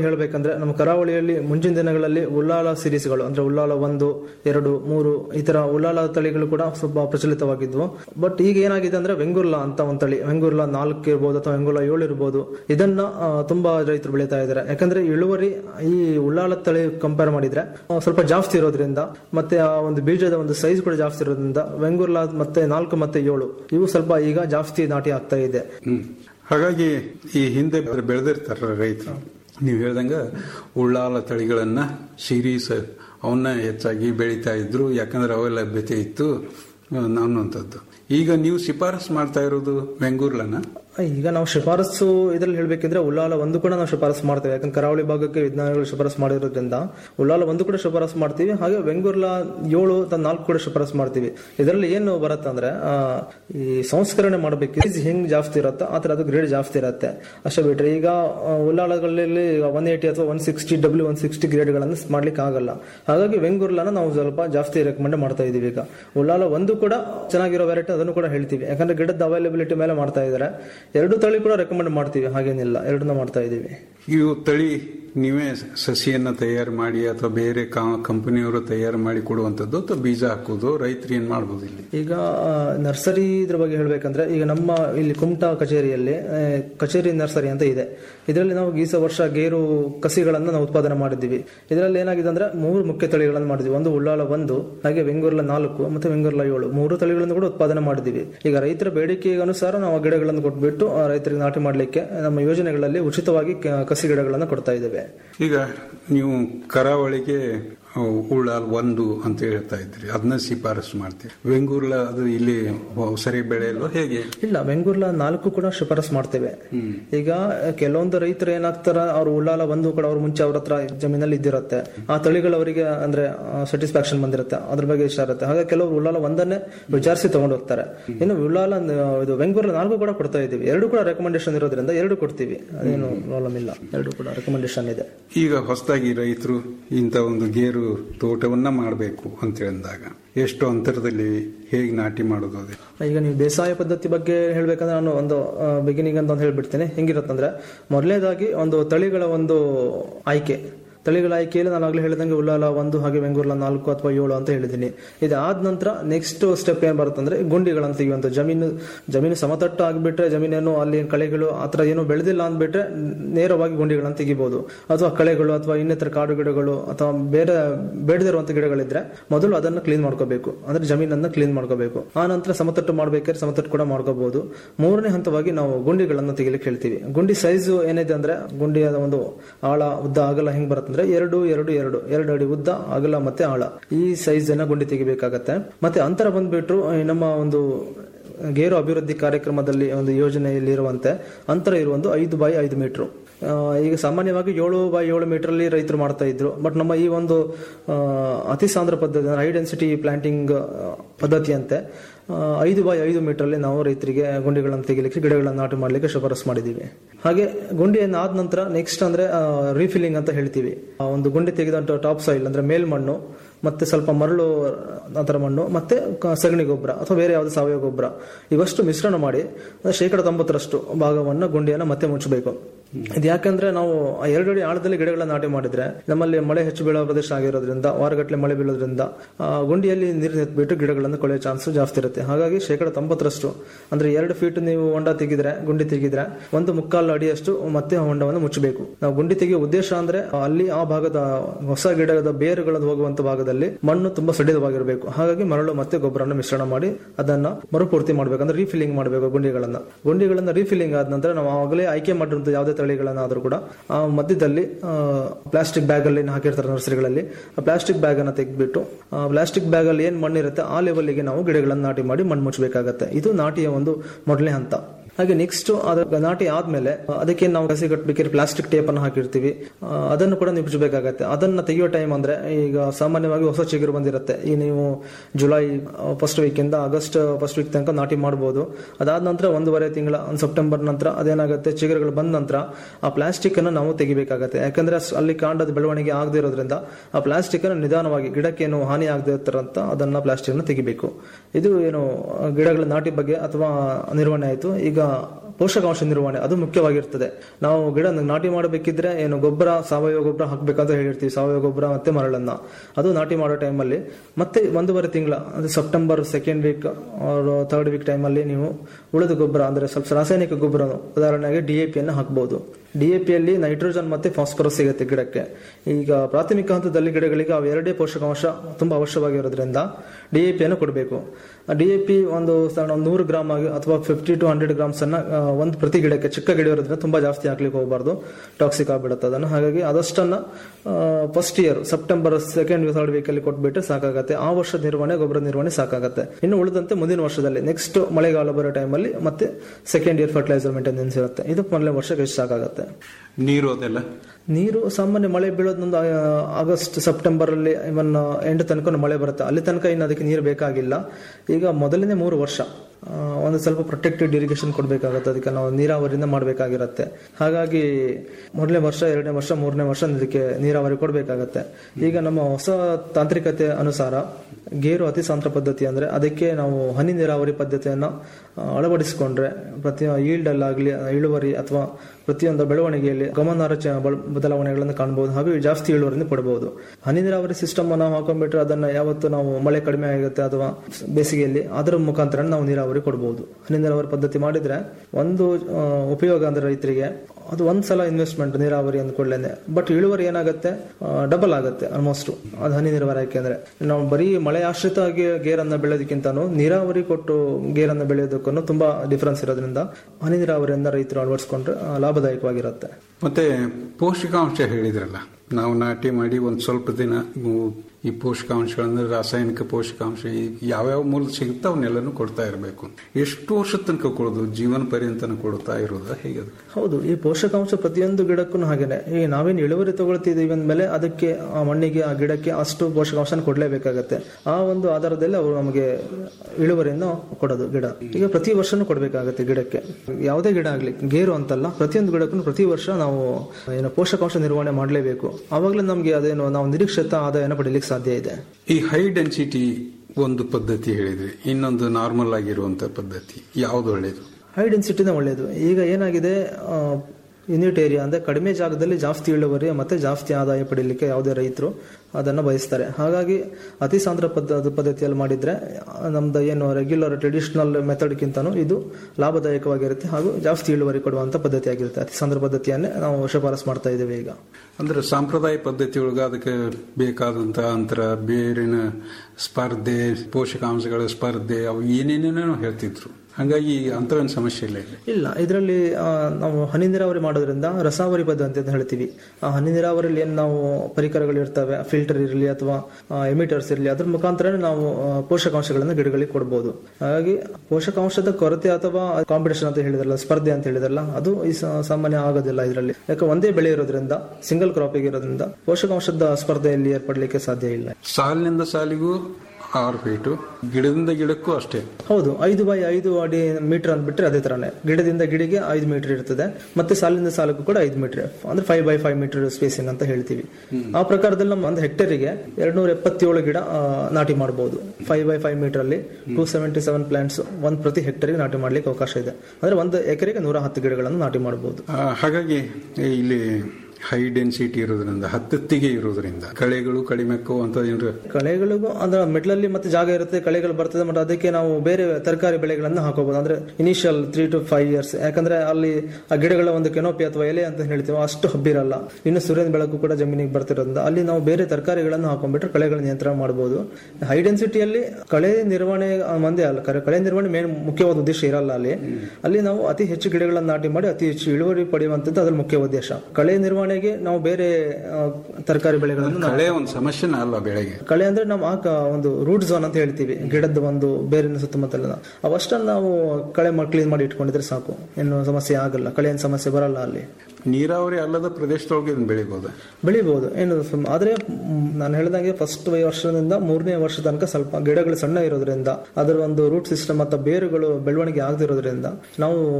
ಹೇಳ್ಬೇಕಂದ್ರೆ ನಮ್ಮ ಕರಾವಳಿಯಲ್ಲಿ ಮುಂಚಿನ ದಿನಗಳಲ್ಲಿ ಉಲ್ಲಾಲ ಸಿರೀಸ್ಗಳು ಅಂದ್ರೆ ಉಲ್ಲಾಲ ಒಂದು ಎರಡು ಮೂರು ಈ ತರ ಉಲ್ಲಾಲ ತಳಿಗಳು ಕೂಡ ಸ್ವಲ್ಪ ಪ್ರಚಲಿತವಾಗಿದ್ವು ಬಟ್ ಈಗ ಏನಾಗಿದೆ ಅಂದ್ರೆ ವೆಂಗುರ್ಲಾ ಅಂತ ಒಂದು ತಳಿ ವೆಂಗುರ್ಲಾ ನಾಲ್ಕು ಇರ್ಬೋದು ಅಥವಾ ವೆಂಗುರ್ಲಾ ಏಳು ಇರ್ಬೋದು ಇದನ್ನ ಆ, ತುಂಬಾ ರೈತರು ಬೆಳೀತಾ ಇದ್ದಾರೆ ಯಾಕಂದ್ರೆ ಇಳುವರಿ ಈ ಉಳ್ಳಾಲ ತಳಿ ಕಂಪೇರ್ ಮಾಡಿದ್ರೆ ಆ, ಸ್ವಲ್ಪ ಜಾಸ್ತಿ ಇರೋದ್ರಿಂದ ಮತ್ತೆ ಆ ಒಂದು ಬೀಜದ ಒಂದು ಸೈಜ್ ಕೂಡ ಜಾಸ್ತಿ ಇರೋದ್ರಿಂದ ವೆಂಗುರ್ಲಾ ಮತ್ತೆ ನಾಲ್ಕು ಮತ್ತೆ ಏಳು ಇವು ಸ್ವಲ್ಪ ಈಗ ಜಾಸ್ತಿ ನಾಟಿ ಆಗ್ತಾ ಇದೆ ಹ್ಮ್ ಹಾಗಾಗಿ ಈ ಹಿಂದೆ ಬೆಳೆದಿರ್ತಾರ ರೈತರು ನೀವು ಹೇಳ್ದಂಗ ಉಳ್ಳಾಲ ತಳಿಗಳನ್ನ ಸಿರೀಸ್ ಅವನ್ನ ಹೆಚ್ಚಾಗಿ ಬೆಳೀತಾ ಇದ್ರು ಯಾಕಂದ್ರೆ ಅವ ಲಭ್ಯತೆ ಇತ್ತು ಅನ್ನುವಂಥದ್ದು ಈಗ ನೀವು ಶಿಫಾರಸ್ ಮಾಡ್ತಾ ಇರೋದು ವೆಂಗೂರ್ಲನ ಈಗ ನಾವು ಶಿಫಾರಸು ಇದ್ರಲ್ಲಿ ಹೇಳ್ಬೇಕಿದ್ರೆ ಉಲ್ಲಾಲ ಒಂದು ಕೂಡ ನಾವು ಶಿಫಾರಸು ಮಾಡ್ತೇವೆ ಯಾಕಂದ್ರೆ ಕರಾವಳಿ ಭಾಗಕ್ಕೆ ವಿಜ್ಞಾನಿಗಳು ಶಿಫಾರಸು ಮಾಡಿರೋದ್ರಿಂದ ಉಲ್ಲಾಲ ಒಂದು ಕೂಡ ಶಿಫಾರಸು ಮಾಡ್ತೀವಿ ಹಾಗೆ ವೆಂಗುರ್ಲಾ ಏಳು ಅಥವಾ ನಾಲ್ಕು ಕೂಡ ಶಿಫಾರಸು ಮಾಡ್ತೀವಿ ಇದರಲ್ಲಿ ಏನು ಬರುತ್ತೆ ಅಂದ್ರೆ ಆ, ಈ ಸಂಸ್ಕರಣೆ ಮಾಡಬೇಕು ಹೆಂಗ್ ಜಾಸ್ತಿ ಇರುತ್ತೆ ಆ ತರ ಅದು ಗ್ರೇಡ್ ಜಾಸ್ತಿ ಇರುತ್ತೆ ಅಷ್ಟೇ ಬಿಟ್ರೆ ಈಗ ಆ, ಉಲ್ಲಾಳಗಳಲ್ಲಿ ಒನ್ ಏಟಿ ಅಥವಾ one sixty W one sixty ಗ್ರೇಡ್ಗಳನ್ನು ಮಾಡ್ಲಿಕ್ಕೆ ಆಗಲ್ಲ ಹಾಗಾಗಿ ವೆಂಗುರ್ಲಾನ ನಾವು ಸ್ವಲ್ಪ ಜಾಸ್ತಿ ರೆಕಮೆಂಡ್ ಮಾಡ್ತಾ ಇದೀವಿ ಈಗ ಉಲ್ಲಾಲ ಒಂದು ಕೂಡ ಚೆನ್ನಾಗಿರೋ ವೆರೈಟಿ ಅದನ್ನು ಕೂಡ ಹೇಳ್ತೀವಿ ಯಾಕಂದ್ರೆ ಗಿಡದ ಅವೈಲಬಿಲಿಟಿ ಮೇಲೆ ಮಾಡ್ತಾ ಇದ್ದಾರೆ ಎರಡು ತಳಿ ಕೂಡ ರೆಕಮೆಂಡ್ ಮಾಡ್ತೀವಿ ಹಾಗೇನಿಲ್ಲ ಎರಡನ್ನ ಮಾಡ್ತಾ ಇದೀವಿ ಇವು ತಳಿ ನೀವೇ ಸಸಿಯನ್ನ ತಯಾರು ಮಾಡಿ ಅಥವಾ ಬೇರೆ ಕಂಪನಿಯವರು ತಯಾರು ಮಾಡಿ ಕೊಡುವಂಥದ್ದು ಅಥವಾ ಬೀಜ ಹಾಕೋದು ರೈತರು ಏನ್ ಮಾಡ್ಬೋದು ಇಲ್ಲಿ ಈಗ ಆ, ನರ್ಸರಿ ಇದ್ರ ಬಗ್ಗೆ ಹೇಳ್ಬೇಕಂದ್ರೆ ಈಗ ನಮ್ಮ ಇಲ್ಲಿ ಕುಮಟಾ ಕಚೇರಿಯಲ್ಲಿ ಆ, ಕಚೇರಿ ನರ್ಸರಿ ಅಂತ ಇದೆ ಇದರಲ್ಲಿ ನಾವು ಗೀಸ ವರ್ಷ ಗೇರು ಕಸಿಗಳನ್ನು ನಾವು ಉತ್ಪಾದನೆ ಮಾಡಿದ್ದೀವಿ ಇದರಲ್ಲಿ ಏನಾಗಿದೆ ಅಂದ್ರೆ ಮೂರು ಮುಖ್ಯ ತಳಿಗಳನ್ನು ಮಾಡಿದ್ವಿ ಒಂದು ಉಳ್ಳಾಲ ಒಂದು ಹಾಗೆ ವೆಂಗುರ್ಲ ನಾಲ್ಕು ಮತ್ತೆ ವೆಂಗುರ್ಲ ಏಳು ಮೂರು ತಳಿಗಳನ್ನು ಕೂಡ ಉತ್ಪಾದನೆ ಮಾಡಿದ್ದೀವಿ ಈಗ ರೈತರ ಬೇಡಿಕೆಗೆ ಅನುಸಾರ ನಾವು ಆ ಗಿಡಗಳನ್ನು ಕೊಟ್ಬಿಟ್ಟು ಆ ರೈತರಿಗೆ ನಾಟಿ ಮಾಡಲಿಕ್ಕೆ ನಮ್ಮ ಯೋಜನೆಗಳಲ್ಲಿ ಉಚಿತವಾಗಿ ಕ- ಕಸಿ ಗಿಡಗಳನ್ನು ಕೊಡ್ತಾ ಇದ್ದೇವೆ ಈಗ ನೀವು ಕರಾವಳಿಗೆ ಅಹ್, ಉಳ್ಳಾಲ್ ಒಂದು ಅಂತ ಹೇಳ್ತಾ ಇದ್ರಿ ಅದನ್ನ ಶಿಫಾರಸು ಮಾಡ್ತೀವಿ ವೆಂಗೂರ್ಲ ಅದು ಇಲ್ಲಿ ಸರಿ ಬೆಳೆಯಲು ಹೇಗೆ ಇಲ್ಲ ಬೆಂಗೂರ್ಲ ನಾಲ್ಕು ಕೂಡ ಶಿಫಾರಸ್ ಮಾಡ್ತೇವೆ ಈಗ ಕೆಲವೊಂದು ರೈತರು ಏನಾಗ್ತಾರ ಅವ್ರು ಉಳ್ಳಾಲ ಒಂದು ಕೂಡ ಅವ್ರ ಮುಂಚೆ ಅವ್ರ ಹತ್ರ ಜಮೀನಲ್ಲಿ ಇದ್ದಿರುತ್ತೆ ಆ ತಳಿಗಳು ಅವರಿಗೆ ಅಂದ್ರೆ ಸ್ಯಾಟಿಸ್ಫ್ಯಾಕ್ಷನ್ ಬಂದಿರುತ್ತೆ ಅದ್ರ ಬಗ್ಗೆ ಇಷ್ಟ ಇರುತ್ತೆ ಹಾಗೆ ಕೆಲವರು ಉಳ್ಳಾಲ ಒಂದನ್ನೇ ವಿಚಾರಿಸಿ ತಗೊಂಡು ಹೋಗ್ತಾರೆ ಇನ್ನು ಉಳ್ಳಾಲ ನ- ಇದು ಬೆಂಗೂರ್ಲ ನಾಲ್ಕು ಕೂಡ ಕೊಡ್ತಾ ಇದೀವಿ ಎರಡು ಕೂಡ ರೆಕಮೆಂಡೇಶನ್ ಇರೋದ್ರಿಂದ ಎರಡು ಕೊಡ್ತೀವಿ ಅದೇನು ಪ್ರಾಬ್ಲಮ್ ಇಲ್ಲ ಎರಡು ಕೂಡ ರೆಕಮೆಂಡೇಶನ್ ಇದೆ ಈಗ ಹೊಸದಾಗಿ ರೈತರು ಇಂಥ ಒಂದು ಗೇರು ತೋಟವನ್ನ ಮಾಡಬೇಕು ಅಂತ ಹೇಳಿದಾಗ ಎಷ್ಟು ಅಂತರದಲ್ಲಿ ಹೇಗೆ ನಾಟಿ ಮಾಡೋದು ಅದೇ ಈಗ ನೀವು ಬೇಸಾಯ ಪದ್ಧತಿ ಬಗ್ಗೆ ಹೇಳ್ಬೇಕಂದ್ರೆ ನಾನು ಒಂದು ಬಿಗಿನಿಂಗ್ ಅಂತ ಒಂದು ಹೇಳ್ಬಿಡ್ತೇನೆ ಹೆಂಗಿರುತ್ತಂದ್ರೆ ಮೊದಲನೇದಾಗಿ ಒಂದು ತಳಿಗಳ ಒಂದು ಆಯ್ಕೆ ತಳಿಗಳ ಆಯ್ಕೆಯಲ್ಲಿ ನಾನು ಆಗ್ಲೇ ಹೇಳಿದಂಗೆ ಉಲ್ಲಾಲ ಒಂದು ಹಾಗೆ ಬೆಂಗೂರ್ಲ ನಾಲ್ಕು ಅಥವಾ ಏಳು ಅಂತ ಹೇಳಿದ್ದೀನಿ ಇದಾದ ನಂತರ ನೆಕ್ಸ್ಟ್ ಸ್ಟೆಪ್ ಏನ್ ಬರುತ್ತಂದ್ರೆ ಗುಂಡಿಗಳಂತ ತೆಗೆಯುವಂತ ಜಮೀನು ಜಮೀನು ಸಮತಟ್ಟು ಆಗಿಬಿಟ್ರೆ ಜಮೀನೇನು ಅಲ್ಲಿ ಕಳೆಗಳು ಆತರ ಏನು ಬೆಳೆದಿಲ್ಲ ಅಂದ್ಬಿಟ್ರೆ ನೇರವಾಗಿ ಗುಂಡಿಗಳನ್ನು ತೆಗಿಬಹುದು ಅಥವಾ ಕಳೆಗಳು ಅಥವಾ ಇನ್ನಿತರ ಕಾಡು ಗಿಡಗಳು ಅಥವಾ ಬೇರೆ ಬೇಡದಿರುವಂತ ಗಿಡಗಳಿದ್ರೆ ಮೊದಲು ಅದನ್ನು ಕ್ಲೀನ್ ಮಾಡ್ಕೋಬೇಕು ಅಂದ್ರೆ ಜಮೀನನ್ನ ಕ್ಲೀನ್ ಮಾಡ್ಕೋಬೇಕು ಆ ನಂತರ ಸಮತಟ್ಟು ಮಾಡ್ಬೇಕಾದ್ರೆ ಸಮತಟ್ಟು ಕೂಡ ಮಾಡ್ಕೋಬಹುದು ಮೂರನೇ ಹಂತವಾಗಿ ನಾವು ಗುಂಡಿಗಳನ್ನು ತೆಗಿಲಿಕ್ಕೆ ಹೇಳ್ತೀವಿ ಗುಂಡಿ ಸೈಜ್ ಏನಿದೆ ಅಂದ್ರೆ ಗುಂಡಿಯ ಒಂದು ಆಳ ಉದ್ದ ಅಗಲ ಹೆಂಗ್ ಬರುತ್ತಂದ್ರೆ ಎರಡು ಎರಡು ಎರಡು ಎರಡು ಅಡಿ ಉದ್ದ ಅಗಲ ಮತ್ತೆ ಆಳ ಈ ಸೈಜ್ ಅನ್ನ ಗುಂಡಿ ತೆಗಿಬೇಕಾಗತ್ತೆ ಮತ್ತೆ ಅಂತರ ಬಂದ್ಬಿಟ್ರು ಈ ನಮ್ಮ ಒಂದು ಗೇರು ಅಭಿವೃದ್ಧಿ ಕಾರ್ಯಕ್ರಮದಲ್ಲಿ ಒಂದು ಯೋಜನೆಯಲ್ಲಿ ಇರುವಂತೆ ಅಂತರ ಇರುವಂತ ಐದು ಬೈ ಐದು ಮೀಟರ್ ಈಗ ಸಾಮಾನ್ಯವಾಗಿ ಏಳು ಬೈ ಏಳು ಮೀಟರ್ ಅಲ್ಲಿ ರೈತರು ಮಾಡ್ತಾ ಇದ್ರು ಬಟ್ ನಮ್ಮ ಈ ಒಂದು ಆ, ಅತಿ ಸಾಂದ್ರ ಪದ್ಧತಿ ಹೈ ಡೆನ್ಸಿಟಿ ಪ್ಲಾಂಟಿಂಗ್ ಪದ್ಧತಿಯಂತೆ ಆ, ಐದು ಬೈ ಐದು ಮೀಟರ್ ಅಲ್ಲಿ ನಾವು ರೈತರಿಗೆ ಗುಂಡಿಗಳನ್ನು ತೆಗಿಲಿಕ್ಕೆ ಗಿಡಗಳನ್ನು ನಾಟಿ ಮಾಡಲಿಕ್ಕೆ ಶಿಫಾರಸ್ ಮಾಡಿದ್ದೀವಿ ಹಾಗೆ ಗುಂಡಿಯನ್ನು ಆದ ನಂತರ ನೆಕ್ಸ್ಟ್ ಅಂದ್ರೆ ರೀಫಿಲಿಂಗ್ ಅಂತ ಹೇಳ್ತೀವಿ ಆ ಒಂದು ಗುಂಡಿ ತೆಗೆದಂತ ಟಾಪ್ ಸಾಯಿಲ್ ಅಂದ್ರೆ ಮೇಲ್ಮಣ್ಣು ಮತ್ತೆ ಸ್ವಲ್ಪ ಮರಳು ನಂತರ ಮಣ್ಣು ಮತ್ತೆ ಕ- ಸಗಣಿ ಗೊಬ್ಬರ ಅಥವಾ ಬೇರೆ ಯಾವ್ದು ಸಾವಯವ ಗೊಬ್ಬರ ಇವಷ್ಟು ಮಿಶ್ರಣ ಮಾಡಿ ಶೇಕಡ ತೊಂಬತ್ತರಷ್ಟು ಭಾಗವನ್ನು ಗುಂಡಿಯನ್ನು ಮತ್ತೆ ಮುಚ್ಚಬೇಕು ಇದು ಯಾಕಂದ್ರೆ ನಾವು ಆ ಎರಡು ಅಡಿ ಆಳದಲ್ಲಿ ಗಿಡಗಳನ್ನ ನಾಟಿ ಮಾಡಿದ್ರೆ ನಮ್ಮಲ್ಲಿ ಮಳೆ ಹೆಚ್ಚು ಬೀಳೋ ಪ್ರದೇಶ ಆಗಿರೋದ್ರಿಂದ ವಾರಗಟ್ಟಲೆ ಮಳೆ ಬೀಳೋದ್ರಿಂದ ಆ ಗುಂಡಿಯಲ್ಲಿ ನೀರು ನಿಂತ್ಬಿಟ್ಟು ಗಿಡಗಳನ್ನು ಕೊಳೆಯೋ ಚಾನ್ಸ್ ಜಾಸ್ತಿ ಇರುತ್ತೆ ಹಾಗಾಗಿ ಶೇಕಡ ತೊಂಬತ್ತರಷ್ಟು ಅಂದ್ರೆ ಎರಡು ಫೀಟ್ ನೀವು ಹೊಂಡ ತೆಗಿದ್ರೆ ಗುಂಡಿ ತೆಗಿದ್ರೆ ಒಂದು ಮುಕ್ಕಾಲು ಅಡಿಯಷ್ಟು ಮತ್ತೆ ಹೊಂಡವನ್ನು ಮುಚ್ಚಬೇಕು ನಾವು ಗುಂಡಿ ತೆಗೆಯೋ ಉದ್ದೇಶ ಅಂದ್ರೆ ಅಲ್ಲಿ ಆ ಭಾಗದ ಹೊಸ ಗಿಡದ ಬೇರುಗಳನ್ನು ಹೋಗುವಂತ ಭಾಗದಲ್ಲಿ ಮಣ್ಣು ತುಂಬಾ ಸಡಿಲವಾಗಿರಬೇಕು ಹಾಗಾಗಿ ಮರಳು ಮತ್ತೆ ಗೊಬ್ಬರವನ್ನು ಮಿಶ್ರಣ ಮಾಡಿ ಅದನ್ನ ಮರುಪೂರ್ತಿ ಮಾಡಬೇಕು ಅಂದ್ರೆ ರೀಫಿಲಿಂಗ್ ಮಾಡಬೇಕು ಗುಂಡಿಗಳನ್ನ ಗುಂಡಿಗಳನ್ನ ರೀಫಿಲಿಂಗ್ ಆದ ನಂತರ ನಾವು ಆಗಲೇ ಆಯ್ಕೆ ಮಾಡಿರುವಂತ ಯಾವುದೇ ತಳಿಗಳನ್ನಾದ್ರೂ ಕೂಡ ಆ ಮಧ್ಯದಲ್ಲಿ ಪ್ಲಾಸ್ಟಿಕ್ ಬ್ಯಾಗ್ ಅಲ್ಲಿ ಏನ್ ಹಾಕಿರ್ತಾರೆ ನರ್ಸರಿಗಳಲ್ಲಿ ಆ ಪ್ಲಾಸ್ಟಿಕ್ ಬ್ಯಾಗ್ ಅನ್ನ ತೆಗೆದ್ಬಿಟ್ಟು ಆ ಪ್ಲಾಸ್ಟಿಕ್ ಬ್ಯಾಗ್ ಅಲ್ಲಿ ಏನ್ ಮಣ್ಣಿರುತ್ತೆ ಆ ಲೆವೆಲ್ಗೆ ನಾವು ಗಿಡಗಳನ್ನು ನಾಟಿ ಮಾಡಿ ಮಣ್ಣು ಮುಚ್ಚಬೇಕಾಗತ್ತೆ ಇದು ನಾಟಿಯ ಒಂದು ಮೊದಲನೇ ಹಂತ ಹಾಗೆ ನೆಕ್ಸ್ಟ್ ಅದ ನಾಟಿ ಆದ್ಮೇಲೆ ಆ, ಅದಕ್ಕೆ ನಾವು ಕಸಿ ಕಟ್ಟಬೇಕಾದ್ರೆ ಪ್ಲಾಸ್ಟಿಕ್ ಟೇಪ್ ಅನ್ನು ಹಾಕಿರ್ತೀವಿ ಆ, ಅದನ್ನು ಕೂಡ ನೀವು ಮುಚ್ಚಬೇಕಾಗತ್ತೆ ಅದನ್ನ ತೆಗೆಯೋ ಟೈಮ್ ಅಂದ್ರೆ ಈಗ ಸಾಮಾನ್ಯವಾಗಿ ಹೊಸ ಚಿಗುರು ಬಂದಿರುತ್ತೆ ಈ ನೀವು ಜುಲೈ ಫಸ್ಟ್ ವೀಕ್ ಇಂದ ಆಗಸ್ಟ್ ಫಸ್ಟ್ ವೀಕ್ ತನಕ ನಾಟಿ ಮಾಡಬಹುದು ಅದಾದ ನಂತರ ಒಂದೂವರೆ ತಿಂಗಳ ಒಂದು ಸೆಪ್ಟೆಂಬರ್ ನಂತರ ಅದೇನಾಗುತ್ತೆ ಚಿಗುರುಗಳು ಬಂದ ನಂತರ ಆ ಪ್ಲಾಸ್ಟಿಕ್ ಅನ್ನು ನಾವು ತೆಗಿಬೇಕಾಗತ್ತೆ ಯಾಕಂದ್ರೆ ಸ್- ಅಲ್ಲಿ ಕಾಂಡದ ಬೆಳವಣಿಗೆ ಆಗದೆ ಇರೋದ್ರಿಂದ ಆ ಪ್ಲಾಸ್ಟಿಕ್ ಅನ್ನು ನಿಧಾನವಾಗಿ ಗಿಡಕ್ಕೆ ಏನು ಹಾನಿ ಆಗದೆ ಇರ್ತಾರಂತ ಅದನ್ನ ಪ್ಲಾಸ್ಟಿಕ್ ಅನ್ನು ತೆಗಿಬೇಕು ಇದು ಏನು ಆ, ಗಿಡಗಳ ನಾಟಿ ಬಗ್ಗೆ ಅಥವಾ ನಿರ್ವಹಣೆ ಆಯ್ತು ಈಗ ಪೋಷಕಾಂಶ ನಿರ್ವಹಣೆ ಅದು ಮುಖ್ಯವಾಗಿರ್ತದೆ ನಾವು ಗಿಡ ನಾಟಿ ಮಾಡಬೇಕಿದ್ರೆ ಏನು ಗೊಬ್ಬರ ಸಾವಯವ ಗೊಬ್ಬರ ಹಾಕ್ಬೇಕಂತ ಹೇಳಿರ್ತೀವಿ ಸಾವಯವ ಗೊಬ್ಬರ ಮತ್ತೆ ಮರಳನ್ನ ಅದು ನಾಟಿ ಮಾಡೋ ಟೈಮಲ್ಲಿ ಮತ್ತೆ ಒಂದೂವರೆ ತಿಂಗಳ ಅಂದ್ರೆ September second week third week ಟೈಮಲ್ಲಿ ನೀವು ಉಳಿದ ಗೊಬ್ಬರ ಅಂದ್ರೆ ಸ್ವಲ್ಪ ರಾಸಾಯನಿಕ ಗೊಬ್ಬರ ಉದಾಹರಣೆಗೆ ಡಿ ಎ ಪಿಯನ್ನು ಹಾಕ್ಬಹುದು ಡಿ ಎ ಪಿಯಲ್ಲಿ ನೈಟ್ರೋಜನ್ ಮತ್ತೆ ಫಾಸ್ಫರಸ್ ಸಿಗುತ್ತೆ ಗಿಡಕ್ಕೆ ಈಗ ಪ್ರಾಥಮಿಕ ಹಂತದಲ್ಲಿ ಗಿಡಗಳಿಗೆ ಅವೆರಡೇ ಪೋಷಕಾಂಶ ತುಂಬಾ ಅವಶ್ಯವಾಗಿರೋದ್ರಿಂದ ಡಿ ಎ ಪಿಯನ್ನು ಕೊಡಬೇಕು ಡಿ ಎ ಪಿ ಒಂದು ಸಾಧಾರಣ ಒಂದು ನೂರು ಗ್ರಾಮ್ ಆಗಿ ಅಥವಾ ಫಿಫ್ಟಿ ಟು ಹಂಡ್ರೆಡ್ ಗ್ರಾಮ್ಸ್ ಅನ್ನ ಆ, ಒಂದು ಪ್ರತಿ ಗಿಡಕ್ಕೆ ಚಿಕ್ಕ ಗಿಡ ಇರೋದ್ರಿಂದ ತುಂಬಾ ಜಾಸ್ತಿ ಹಾಕ್ಲಿಕ್ಕೆ ಹೋಗಬಾರ್ದು ಟಾಕ್ಸಿಕ್ ಆಗ್ಬಿಡುತ್ತೆ ಅದನ್ನು ಹಾಗಾಗಿ ಅದಷ್ಟನ್ನ first year September second third week ಅಲ್ಲಿ ಕೊಟ್ಬಿಟ್ರೆ ಸಾಕಾಗತ್ತೆ ಆ ವರ್ಷದ ನಿರ್ವಹಣೆ ಗೊಬ್ಬರ ನಿರ್ವಹಣೆ ಸಾಕಾಗತ್ತೆ ಇನ್ನು ಉಳಿದಂತೆ ಮುಂದಿನ ವರ್ಷದಲ್ಲಿ ನೆಕ್ಸ್ಟ್ ಮಳೆಗಾಲ ಬರೋ ಟೈಮಲ್ಲಿ ಮತ್ತೆ ಸೆಕೆಂಡ್ ಇಯರ್ ಫರ್ಟಿಲೈಸರ್ ಮೇಂಟೆನೆನ್ಸ್ ಇರುತ್ತೆ ಇದು ಮೊದಲನೇ ವರ್ಷಕ್ಕೆ ಎಷ್ಟು ಸಾಕಾಗತ್ತೆ ನೀರು ಅದೆಲ್ಲ ನೀರು ಸಾಮಾನ್ಯ ಮಳೆ ಬೀಳೋದು ನಮ್ದು ಆ, ಆಗಸ್ಟ್ ಸೆಪ್ಟೆಂಬರ್ ಅಲ್ಲಿ ಇವನ್ ಎಂಡ್ ತನಕ ಮಳೆ ಬರುತ್ತೆ ಅಲ್ಲಿ ತನಕ ಇನ್ನು ಅದಕ್ಕೆ ನೀರು ಬೇಕಾಗಿಲ್ಲ ಈಗ ಮೊದಲನೇ ಮೂರು ವರ್ಷ ಆ, ಒಂದು ಸ್ವಲ್ಪ ಪ್ರೊಟೆಕ್ಟೆಡ್ ಇರಿಗೇಷನ್ ಕೊಡಬೇಕಾಗತ್ತೆ ಅದಕ್ಕೆ ನಾವು ನೀರಾವರಿಯಿಂದ ಮಾಡಬೇಕಾಗಿರತ್ತೆ ಹಾಗಾಗಿ ಮೊದಲನೇ ವರ್ಷ ಎರಡನೇ ವರ್ಷ ಮೂರನೇ ವರ್ಷ ಇದಕ್ಕೆ ನೀರಾವರಿ ಕೊಡಬೇಕಾಗತ್ತೆ ಈಗ ನಮ್ಮ ಹೊಸ ತಾಂತ್ರಿಕತೆ ಅನುಸಾರ ಗೇರು ಅತಿ ಸಾಂದ್ರ ಪದ್ಧತಿ ಅಂದ್ರೆ ಅದಕ್ಕೆ ನಾವು ಹನಿ ನೀರಾವರಿ ಪದ್ಧತಿಯನ್ನ ಆ, ಅಳವಡಿಸಿಕೊಂಡ್ರೆ ಪ್ರತಿ ಈಲ್ಡ್ ಅಲ್ಲಾಗ್ಲಿ ಇಳುವರಿ ಅಥವಾ ಪ್ರತಿಯೊಂದು ಬೆಳವಣಿಗೆಯಲ್ಲಿ ಗಮನಾರ್ಹ ಚ- ಬಳ- ಬದಲಾವಣೆಗಳನ್ನು ಕಾಣಬಹುದು ಹಾಗೂ ಜಾಸ್ತಿ ಇಳುವರಿಯನ್ನು ಪಡಬಹುದು ಹನಿ ನೀರಾವರಿ ಸಿಸ್ಟಮ್ ನಾವು ಹಾಕೊಂಡ್ಬಿಟ್ರೆ ಅದನ್ನ ಯಾವತ್ತು ನಾವು ಮಳೆ ಕಡಿಮೆ ಆಗುತ್ತೆ ಅಥವಾ ಬೇಸಿಗೆಯಲ್ಲಿ ಅದರ ಮುಖಾಂತರ ನಾವು ನೀರಾವರಿ ಕೊಡಬಹುದು ಹನಿ ನೀರಾವರಿ ಪದ್ಧತಿ ಮಾಡಿದ್ರೆ ಒಂದು ಆ, ಉಪಯೋಗ ಅಂದ್ರೆ ರೈತರಿಗೆ ಅದು ಒಂದ್ ಸಲ ಇನ್ವೆಸ್ಟ್ಮೆಂಟ್ ನೀರಾವರಿ ಅಂದ್ಕೊಳ್ಳೇನೆ ಬಟ್ ಇಳುವರಿ ಏನಾಗುತ್ತೆ ಡಬಲ್ ಆಗುತ್ತೆ ಆಲ್ಮೋಸ್ಟ್ ಅದು ಹನಿ ನೀರಾವರಿ ಯಾಕೆಂದ್ರೆ ನಾವು ಬರೀ ಮಳೆ ಆಶ್ರಿತ ಗೆ- ಗೇರನ್ನ ಬೆಳೆಯೋದಕ್ಕಿಂತನೂ ನೀರಾವರಿ ಕೊಟ್ಟು ಗೇರನ್ನ ಬೆಳೆಯೋದಕ್ಕೂ ತುಂಬಾ ಡಿಫರೆನ್ಸ್ ಇರೋದ್ರಿಂದ ಹನಿ ನೀರಾವರಿಯಿಂದ ರೈತರು ಅಳವಡಿಸ್ಕೊಂಡ್ರೆ ಆ, ಲಾಭದಾಯಕವಾಗಿರುತ್ತೆ ಮತ್ತೆ ಪೋಷಕಾಂಶ ಹೇಳಿದ್ರಲ್ಲ ನಾವು ನಾಟಿ ಮಾಡಿ ಒಂದು ಸ್ವಲ್ಪ ದಿನ ಮು- ಈ ಪೋಷಕಾಂಶಗಳಂದ್ರೆ ರಾಸಾಯನಿಕ ಪೋಷಕಾಂಶ ಈ ಯಾವ್ಯಾವ ಮೂಲ ಸಿಗುತ್ತೆ ಅವನ್ನೆಲ್ಲನೂ ಕೊಡ್ತಾ ಇರಬೇಕು ಎಷ್ಟು ವರ್ಷದ ತನಕ ಕೊಡೋದು ಜೀವನ ಪರ್ಯಂತನ ಕೊಡ್ತಾ ಇರೋದ ಹೇಗೆ ಅದು ಹೌದು ಈ ಪೋಷಕಾಂಶ ಪ್ರತಿಯೊಂದು ಗಿಡಕ್ಕೂ ಹಾಗೇನೆ ಈ ನಾವೇನು ಇಳುವರಿ ತಗೊಳ್ತಿದೀವಿ ಅಂದ್ಮೇಲೆ ಅದಕ್ಕೆ ಆ ಮಣ್ಣಿಗೆ ಆ ಗಿಡಕ್ಕೆ ಅಷ್ಟು ಪೋಷಕಾಂಶ ಕೊಡ್ಲೇಬೇಕಾಗತ್ತೆ ಆ ಒಂದು ಆಧಾರದಲ್ಲಿ ಅವರು ನಮಗೆ ಇಳುವರಿಯನ್ನು ಕೊಡೋದು ಗಿಡ ಈಗ ಪ್ರತಿ ವರ್ಷನೂ ಕೊಡಬೇಕಾಗತ್ತೆ ಗಿಡಕ್ಕೆ ಯಾವುದೇ ಗಿಡ ಆಗಲಿ ಗೇರು ಅಂತಲ್ಲ ಪ್ರತಿಯೊಂದು ಗಿಡಕ್ಕೂ ಪ್ರತಿ ವರ್ಷ ನಾವು ಏನು ಪೋಷಕಾಂಶ ನಿರ್ವಹಣೆ ಮಾಡಲೇಬೇಕು ಆವಾಗಲೇ ನಮಗೆ ಅದೇನು ನಾವು ನಿರೀಕ್ಷಿತ ಆದಾಯನ ಪಡೀಲಿಕ್ಕೆ ಸಾಧ್ಯ ಇದೆ ಈ ಹೈ ಡೆನ್ಸಿಟಿ ಒಂದು ಪದ್ಧತಿ ಹೇಳಿದ್ರಿ ಇನ್ನೊಂದು ನಾರ್ಮಲ್ ಆಗಿರುವಂತ ಪದ್ಧತಿ ಯಾವ್ದು ಒಳ್ಳೇದು ಹೈ ಡೆನ್ಸಿಟಿನೇ ಒಳ್ಳೆಯದು ಈಗ ಏನಾಗಿದೆ ಯೂನಿಟ್ ಏರಿಯಾ ಅಂದ್ರೆ ಕಡಿಮೆ ಜಾಗದಲ್ಲಿ ಜಾಸ್ತಿ ಇಳುವರಿ ಮತ್ತೆ ಜಾಸ್ತಿ ಆದಾಯ ಪಡೀಲಿಕ್ಕೆ ಯಾವುದೇ ರೈತರು ಅದನ್ನ ಬಯಸ್ತಾರೆ ಹಾಗಾಗಿ ಅತಿ ಸಾಂದ್ರ ಪದ್ಧ ಪದ್ಧತಿಯಲ್ಲಿ ಮಾಡಿದ್ರೆ ಆ, ನಮ್ದು ಏನು ರೆಗ್ಯುಲರ್ ಟ್ರೆಡಿಷನಲ್ ಮೆಥಡ್ಗಿಂತನೂ ಇದು ಲಾಭದಾಯಕವಾಗಿರುತ್ತೆ ಹಾಗೂ ಜಾಸ್ತಿ ಇಳುವರಿ ಕೊಡುವಂತ ಪದ್ಧತಿ ಆಗಿರುತ್ತೆ ಅತಿ ಸಾಂದ್ರ ಪದ್ಧತಿಯನ್ನೇ ನಾವು ಶಿಫಾರಸ್ ಮಾಡ್ತಾ ಇದ್ದೇವೆ ಈಗ ಅಂದ್ರೆ ಸಾಂಪ್ರದಾಯ ಪದ್ಧತಿ ಒಳಗ ಅದಕ್ಕೆ ಬೇಕಾದಂತ ಅಂತರ ಬೇರಿನ ಸ್ಪರ್ಧೆ ಪೋಷಕಾಂಶಗಳ ಸ್ಪರ್ಧೆ ಅವು ಏನೇನೇನೋ ಹೇಳ್ತಿದ್ರು ಹಂಗಾಗಿ ಅಂತವೇನು ಸಮಸ್ಯೆ ಇಲ್ಲ ಇಲ್ಲಿ ಇಲ್ಲ ಇದರಲ್ಲಿ ನಾವು ಹನಿ ನೀರಾವರಿ ಮಾಡೋದ್ರಿಂದ ರಸಾವರಿ ಪದ್ಧತಿ ಅಂತ ಹೇಳ್ತೀವಿ ಆ ಹನಿ ನೀರಾವರಿಯಲ್ಲಿ ಏನು ನಾವು ಪರಿಕರಗಳು ಇರ್ತವೆ ಫಿಲ್ಟರ್ ಇರಲಿ ಅಥವಾ ಎಮಿಟರ್ಸ್ ಇರಲಿ ಅದ್ರ ಮುಖಾಂತರ ನಾವು ಆ, ಪೋಷಕಾಂಶಗಳನ್ನು ಗಿಡಗಳಿಗೆ ಕೊಡಬಹುದು ಹಾಗಾಗಿ ಪೋಷಕಾಂಶದ ಕೊರತೆ ಅಥವಾ ಕಾಂಪಿಟೇಷನ್ ಅಂತ ಹೇಳಿದ್ರಲ್ಲ ಸ್ಪರ್ಧೆ ಅಂತ ಹೇಳಿದ್ರಲ್ಲ ಅದು ಈ ಸಾ- ಸಾಮಾನ್ಯ ಆಗೋದಿಲ್ಲ ಇದರಲ್ಲಿ ಯಾಕೆ ಒಂದೇ ಬೆಳೆ ಇರೋದ್ರಿಂದ ಸಿಂಗಲ್ ಕ್ರಾಪ್ ಇರೋದ್ರಿಂದ ಪೋಷಕಾಂಶದ ಸ್ಪರ್ಧೆಯಲ್ಲಿ ಏರ್ಪಡಲಿಕ್ಕೆ ಸಾಧ್ಯ ಇಲ್ಲ ಸಾಲಿನಿಂದ ಸಾಲಿಗೂ ಆರು ಫೀಟು ಗಿಡದಿಂದ ಗಿಡಕ್ಕೂ ಅಷ್ಟೇ ಹೌದು ಐದು ಬೈ ಐದು ಅಡಿ ಮೀಟರ್ ಅಂದ್ಬಿಟ್ರೆ ಅದೇ ತರಾನೇ ಗಿಡದಿಂದ ಗಿಡಿಗೆ ಐದು ಮೀಟರ್ ಇರ್ತದೆ ಮತ್ತೆ ಸಾಲಿಂದ ಸಾಲಕ್ಕೂ ಕೂಡ ಐದು ಮೀಟರ್ ಅಂದ್ರೆ five by five metre spacing ಅಂತ ಹೇಳ್ತೀವಿ ಆ ಪ್ರಕಾರದಲ್ಲಿ ನಮ್ಮ ಒಂದು ಹೆಕ್ಟೇರಿಗೆ ಎರಡ್ನೂರ ಎಪ್ಪತ್ತೇಳು ಗಿಡ ಆ, ನಾಟಿ ಮಾಡಬಹುದು ಫೈವ್ ಬೈ ಫೈವ್ ಮೀಟರ್ ಅಲ್ಲಿ ಟೂ ಸೆವೆಂಟಿ ಸೆವೆನ್ ಪ್ಲಾಂಟ್ಸ್ ಒಂದ್ ಪ್ರತಿ ಹೆಕ್ಟೇರಿಗೆ ನಾಟಿ ಮಾಡ್ಲಿಕ್ಕೆ ಅವಕಾಶ ಇದೆ ಅಂದ್ರೆ ಒಂದು ಎಕರೆಗೆ ನೂರ ಹತ್ತು ಗಿಡಗಳನ್ನು ನಾಟಿ ಮಾಡಬಹುದು ಆ, ಹಾಗಾಗಿ ಇಲ್ಲಿ ಹೈ ಡೆನ್ಸಿಟಿ ಇರೋದ್ರಿಂದ ಹತ್ತತ್ತಿಗೆ ಇರೋದ್ರಿಂದ ಕಳೆಗಳು ಕಡಿಮೆ ಅಂತ ಏನ್ರ ಕಳೆಗಳಿಗೂ ಅಂದ್ರೆ ಮಿಡ್ಲಲ್ಲಿ ಮತ್ತೆ ಜಾಗ ಇರುತ್ತೆ ಕಳೆಗಳು ಬರ್ತದೆ ಮತ್ತೆ ಅದಕ್ಕೆ ನಾವು ಬೇರೆ ತರಕಾರಿ ಬೆಳೆಗಳನ್ನ ಹಾಕೋಬಹುದು ಅಂದ್ರೆ initial three to five years ಯಾಕಂದ್ರೆ ಅಲ್ಲಿ ಆ ಗಿಡಗಳ ಒಂದು ಕೆನೋಪಿ ಅಥವಾ ಎಲೆ ಅಂತ ಹೇಳ್ತೀವಿ ಅಷ್ಟು ಹಬ್ಬಿರಲ್ಲ ಇನ್ನು ಸೂರ್ಯನ ಬೆಳಕು ಕೂಡ ಜಮೀನಿಗೆ ಬರ್ತಿರೋದ್ರಿಂದ ಅಲ್ಲಿ ನಾವು ಬೇರೆ ತರಕಾರಿಗಳನ್ನು ಹಾಕೊಂಡ್ಬಿಟ್ರೆ ಕಳೆಗಳ ನಿಯಂತ್ರಣ ಮಾಡಬಹುದು ಹೈ ಡೆನ್ಸಿಟಿಯಲ್ಲಿ ಕಳೆ ನಿರ್ವಹಣೆ ಆ, ಒಂದೇ ಅಲ್ಲ ಕರೆ- ಕಳೆ ನಿರ್ವಹಣೆ ಮೇನ್ ಮುಖ್ಯವಾದ ಉದ್ದೇಶ ಇರಲ್ಲ ಅಲ್ಲಿ ಅಲ್ಲಿ ನಾವು ಅತಿ ಹೆಚ್ಚು ಗಿಡಗಳನ್ನು ನಾಟಿ ಮಾಡಿ ಅತಿ ಹೆಚ್ಚು ಇಳುವರಿ ಪಡೆಯುವಂತದ್ದು ಅದ್ರ ಮುಖ್ಯ ಉದ್ದೇಶ ಕಳೆ ನಿರ್ವಹಣೆಗೆ ನಾವು ಬೇರೆ ಆ, ತರಕಾರಿ ಬೆಳೆಗಳನ್ನು ನಾವು- ಕಳೆ ಒಂದು ಸಮಸ್ಯೆನ ಅಲ್ಲ ಬೆಳೆಗೆ ಕಳೆ ಅಂದ್ರೆ ನಾವು ಆ ಕ- ಒಂದು ರೂಟ್ ಝೋನ್ ಅಂತ ಹೇಳ್ತೀವಿ ಗಿಡದ ಒಂದು ಬೇರಿನ ಸುತ್ತಮುತ್ತಲ ಅವಷ್ಟನ್ನು ನಾವು ಕಳೆ ಕ್ಲೀನ್ ಮಾಡಿ ಇಟ್ಕೊಂಡಿದ್ರೆ ಸಾಕು ಏನು ಸಮಸ್ಯೆ ಆಗಲ್ಲ ಕಳೆಯ ಸಮಸ್ಯೆ ಬರಲ್ಲ ಅಲ್ಲಿ ನೀರಾವರಿ ಅಲ್ಲದ ಪ್ರದೇಶದೊಳಗೆ ಇದನ್ನ ಬೆಳಿಬೋದ ಬೆಳಿಬಹುದು ಏನು ಸುಮ್- ಆದ್ರೆ ಮ್, ನಾನು ಹೇಳ್ದಂಗೆ ಫಸ್ಟ್ ವರ್ಷದಿಂದ ಮೂರನೇ ವರ್ಷ ತನಕ ಸ್ವಲ್ಪ ಗಿಡಗಳು ಸಣ್ಣ ಇರೋದ್ರಿಂದ ಅದರ ಒಂದು ರೂಟ್ ಸಿಸ್ಟಮ್ ಅಥವಾ ಬೇರುಗಳು ಬೆಳವಣಿಗೆ ಆಗದಿರೋದ್ರಿಂದ ನಾವು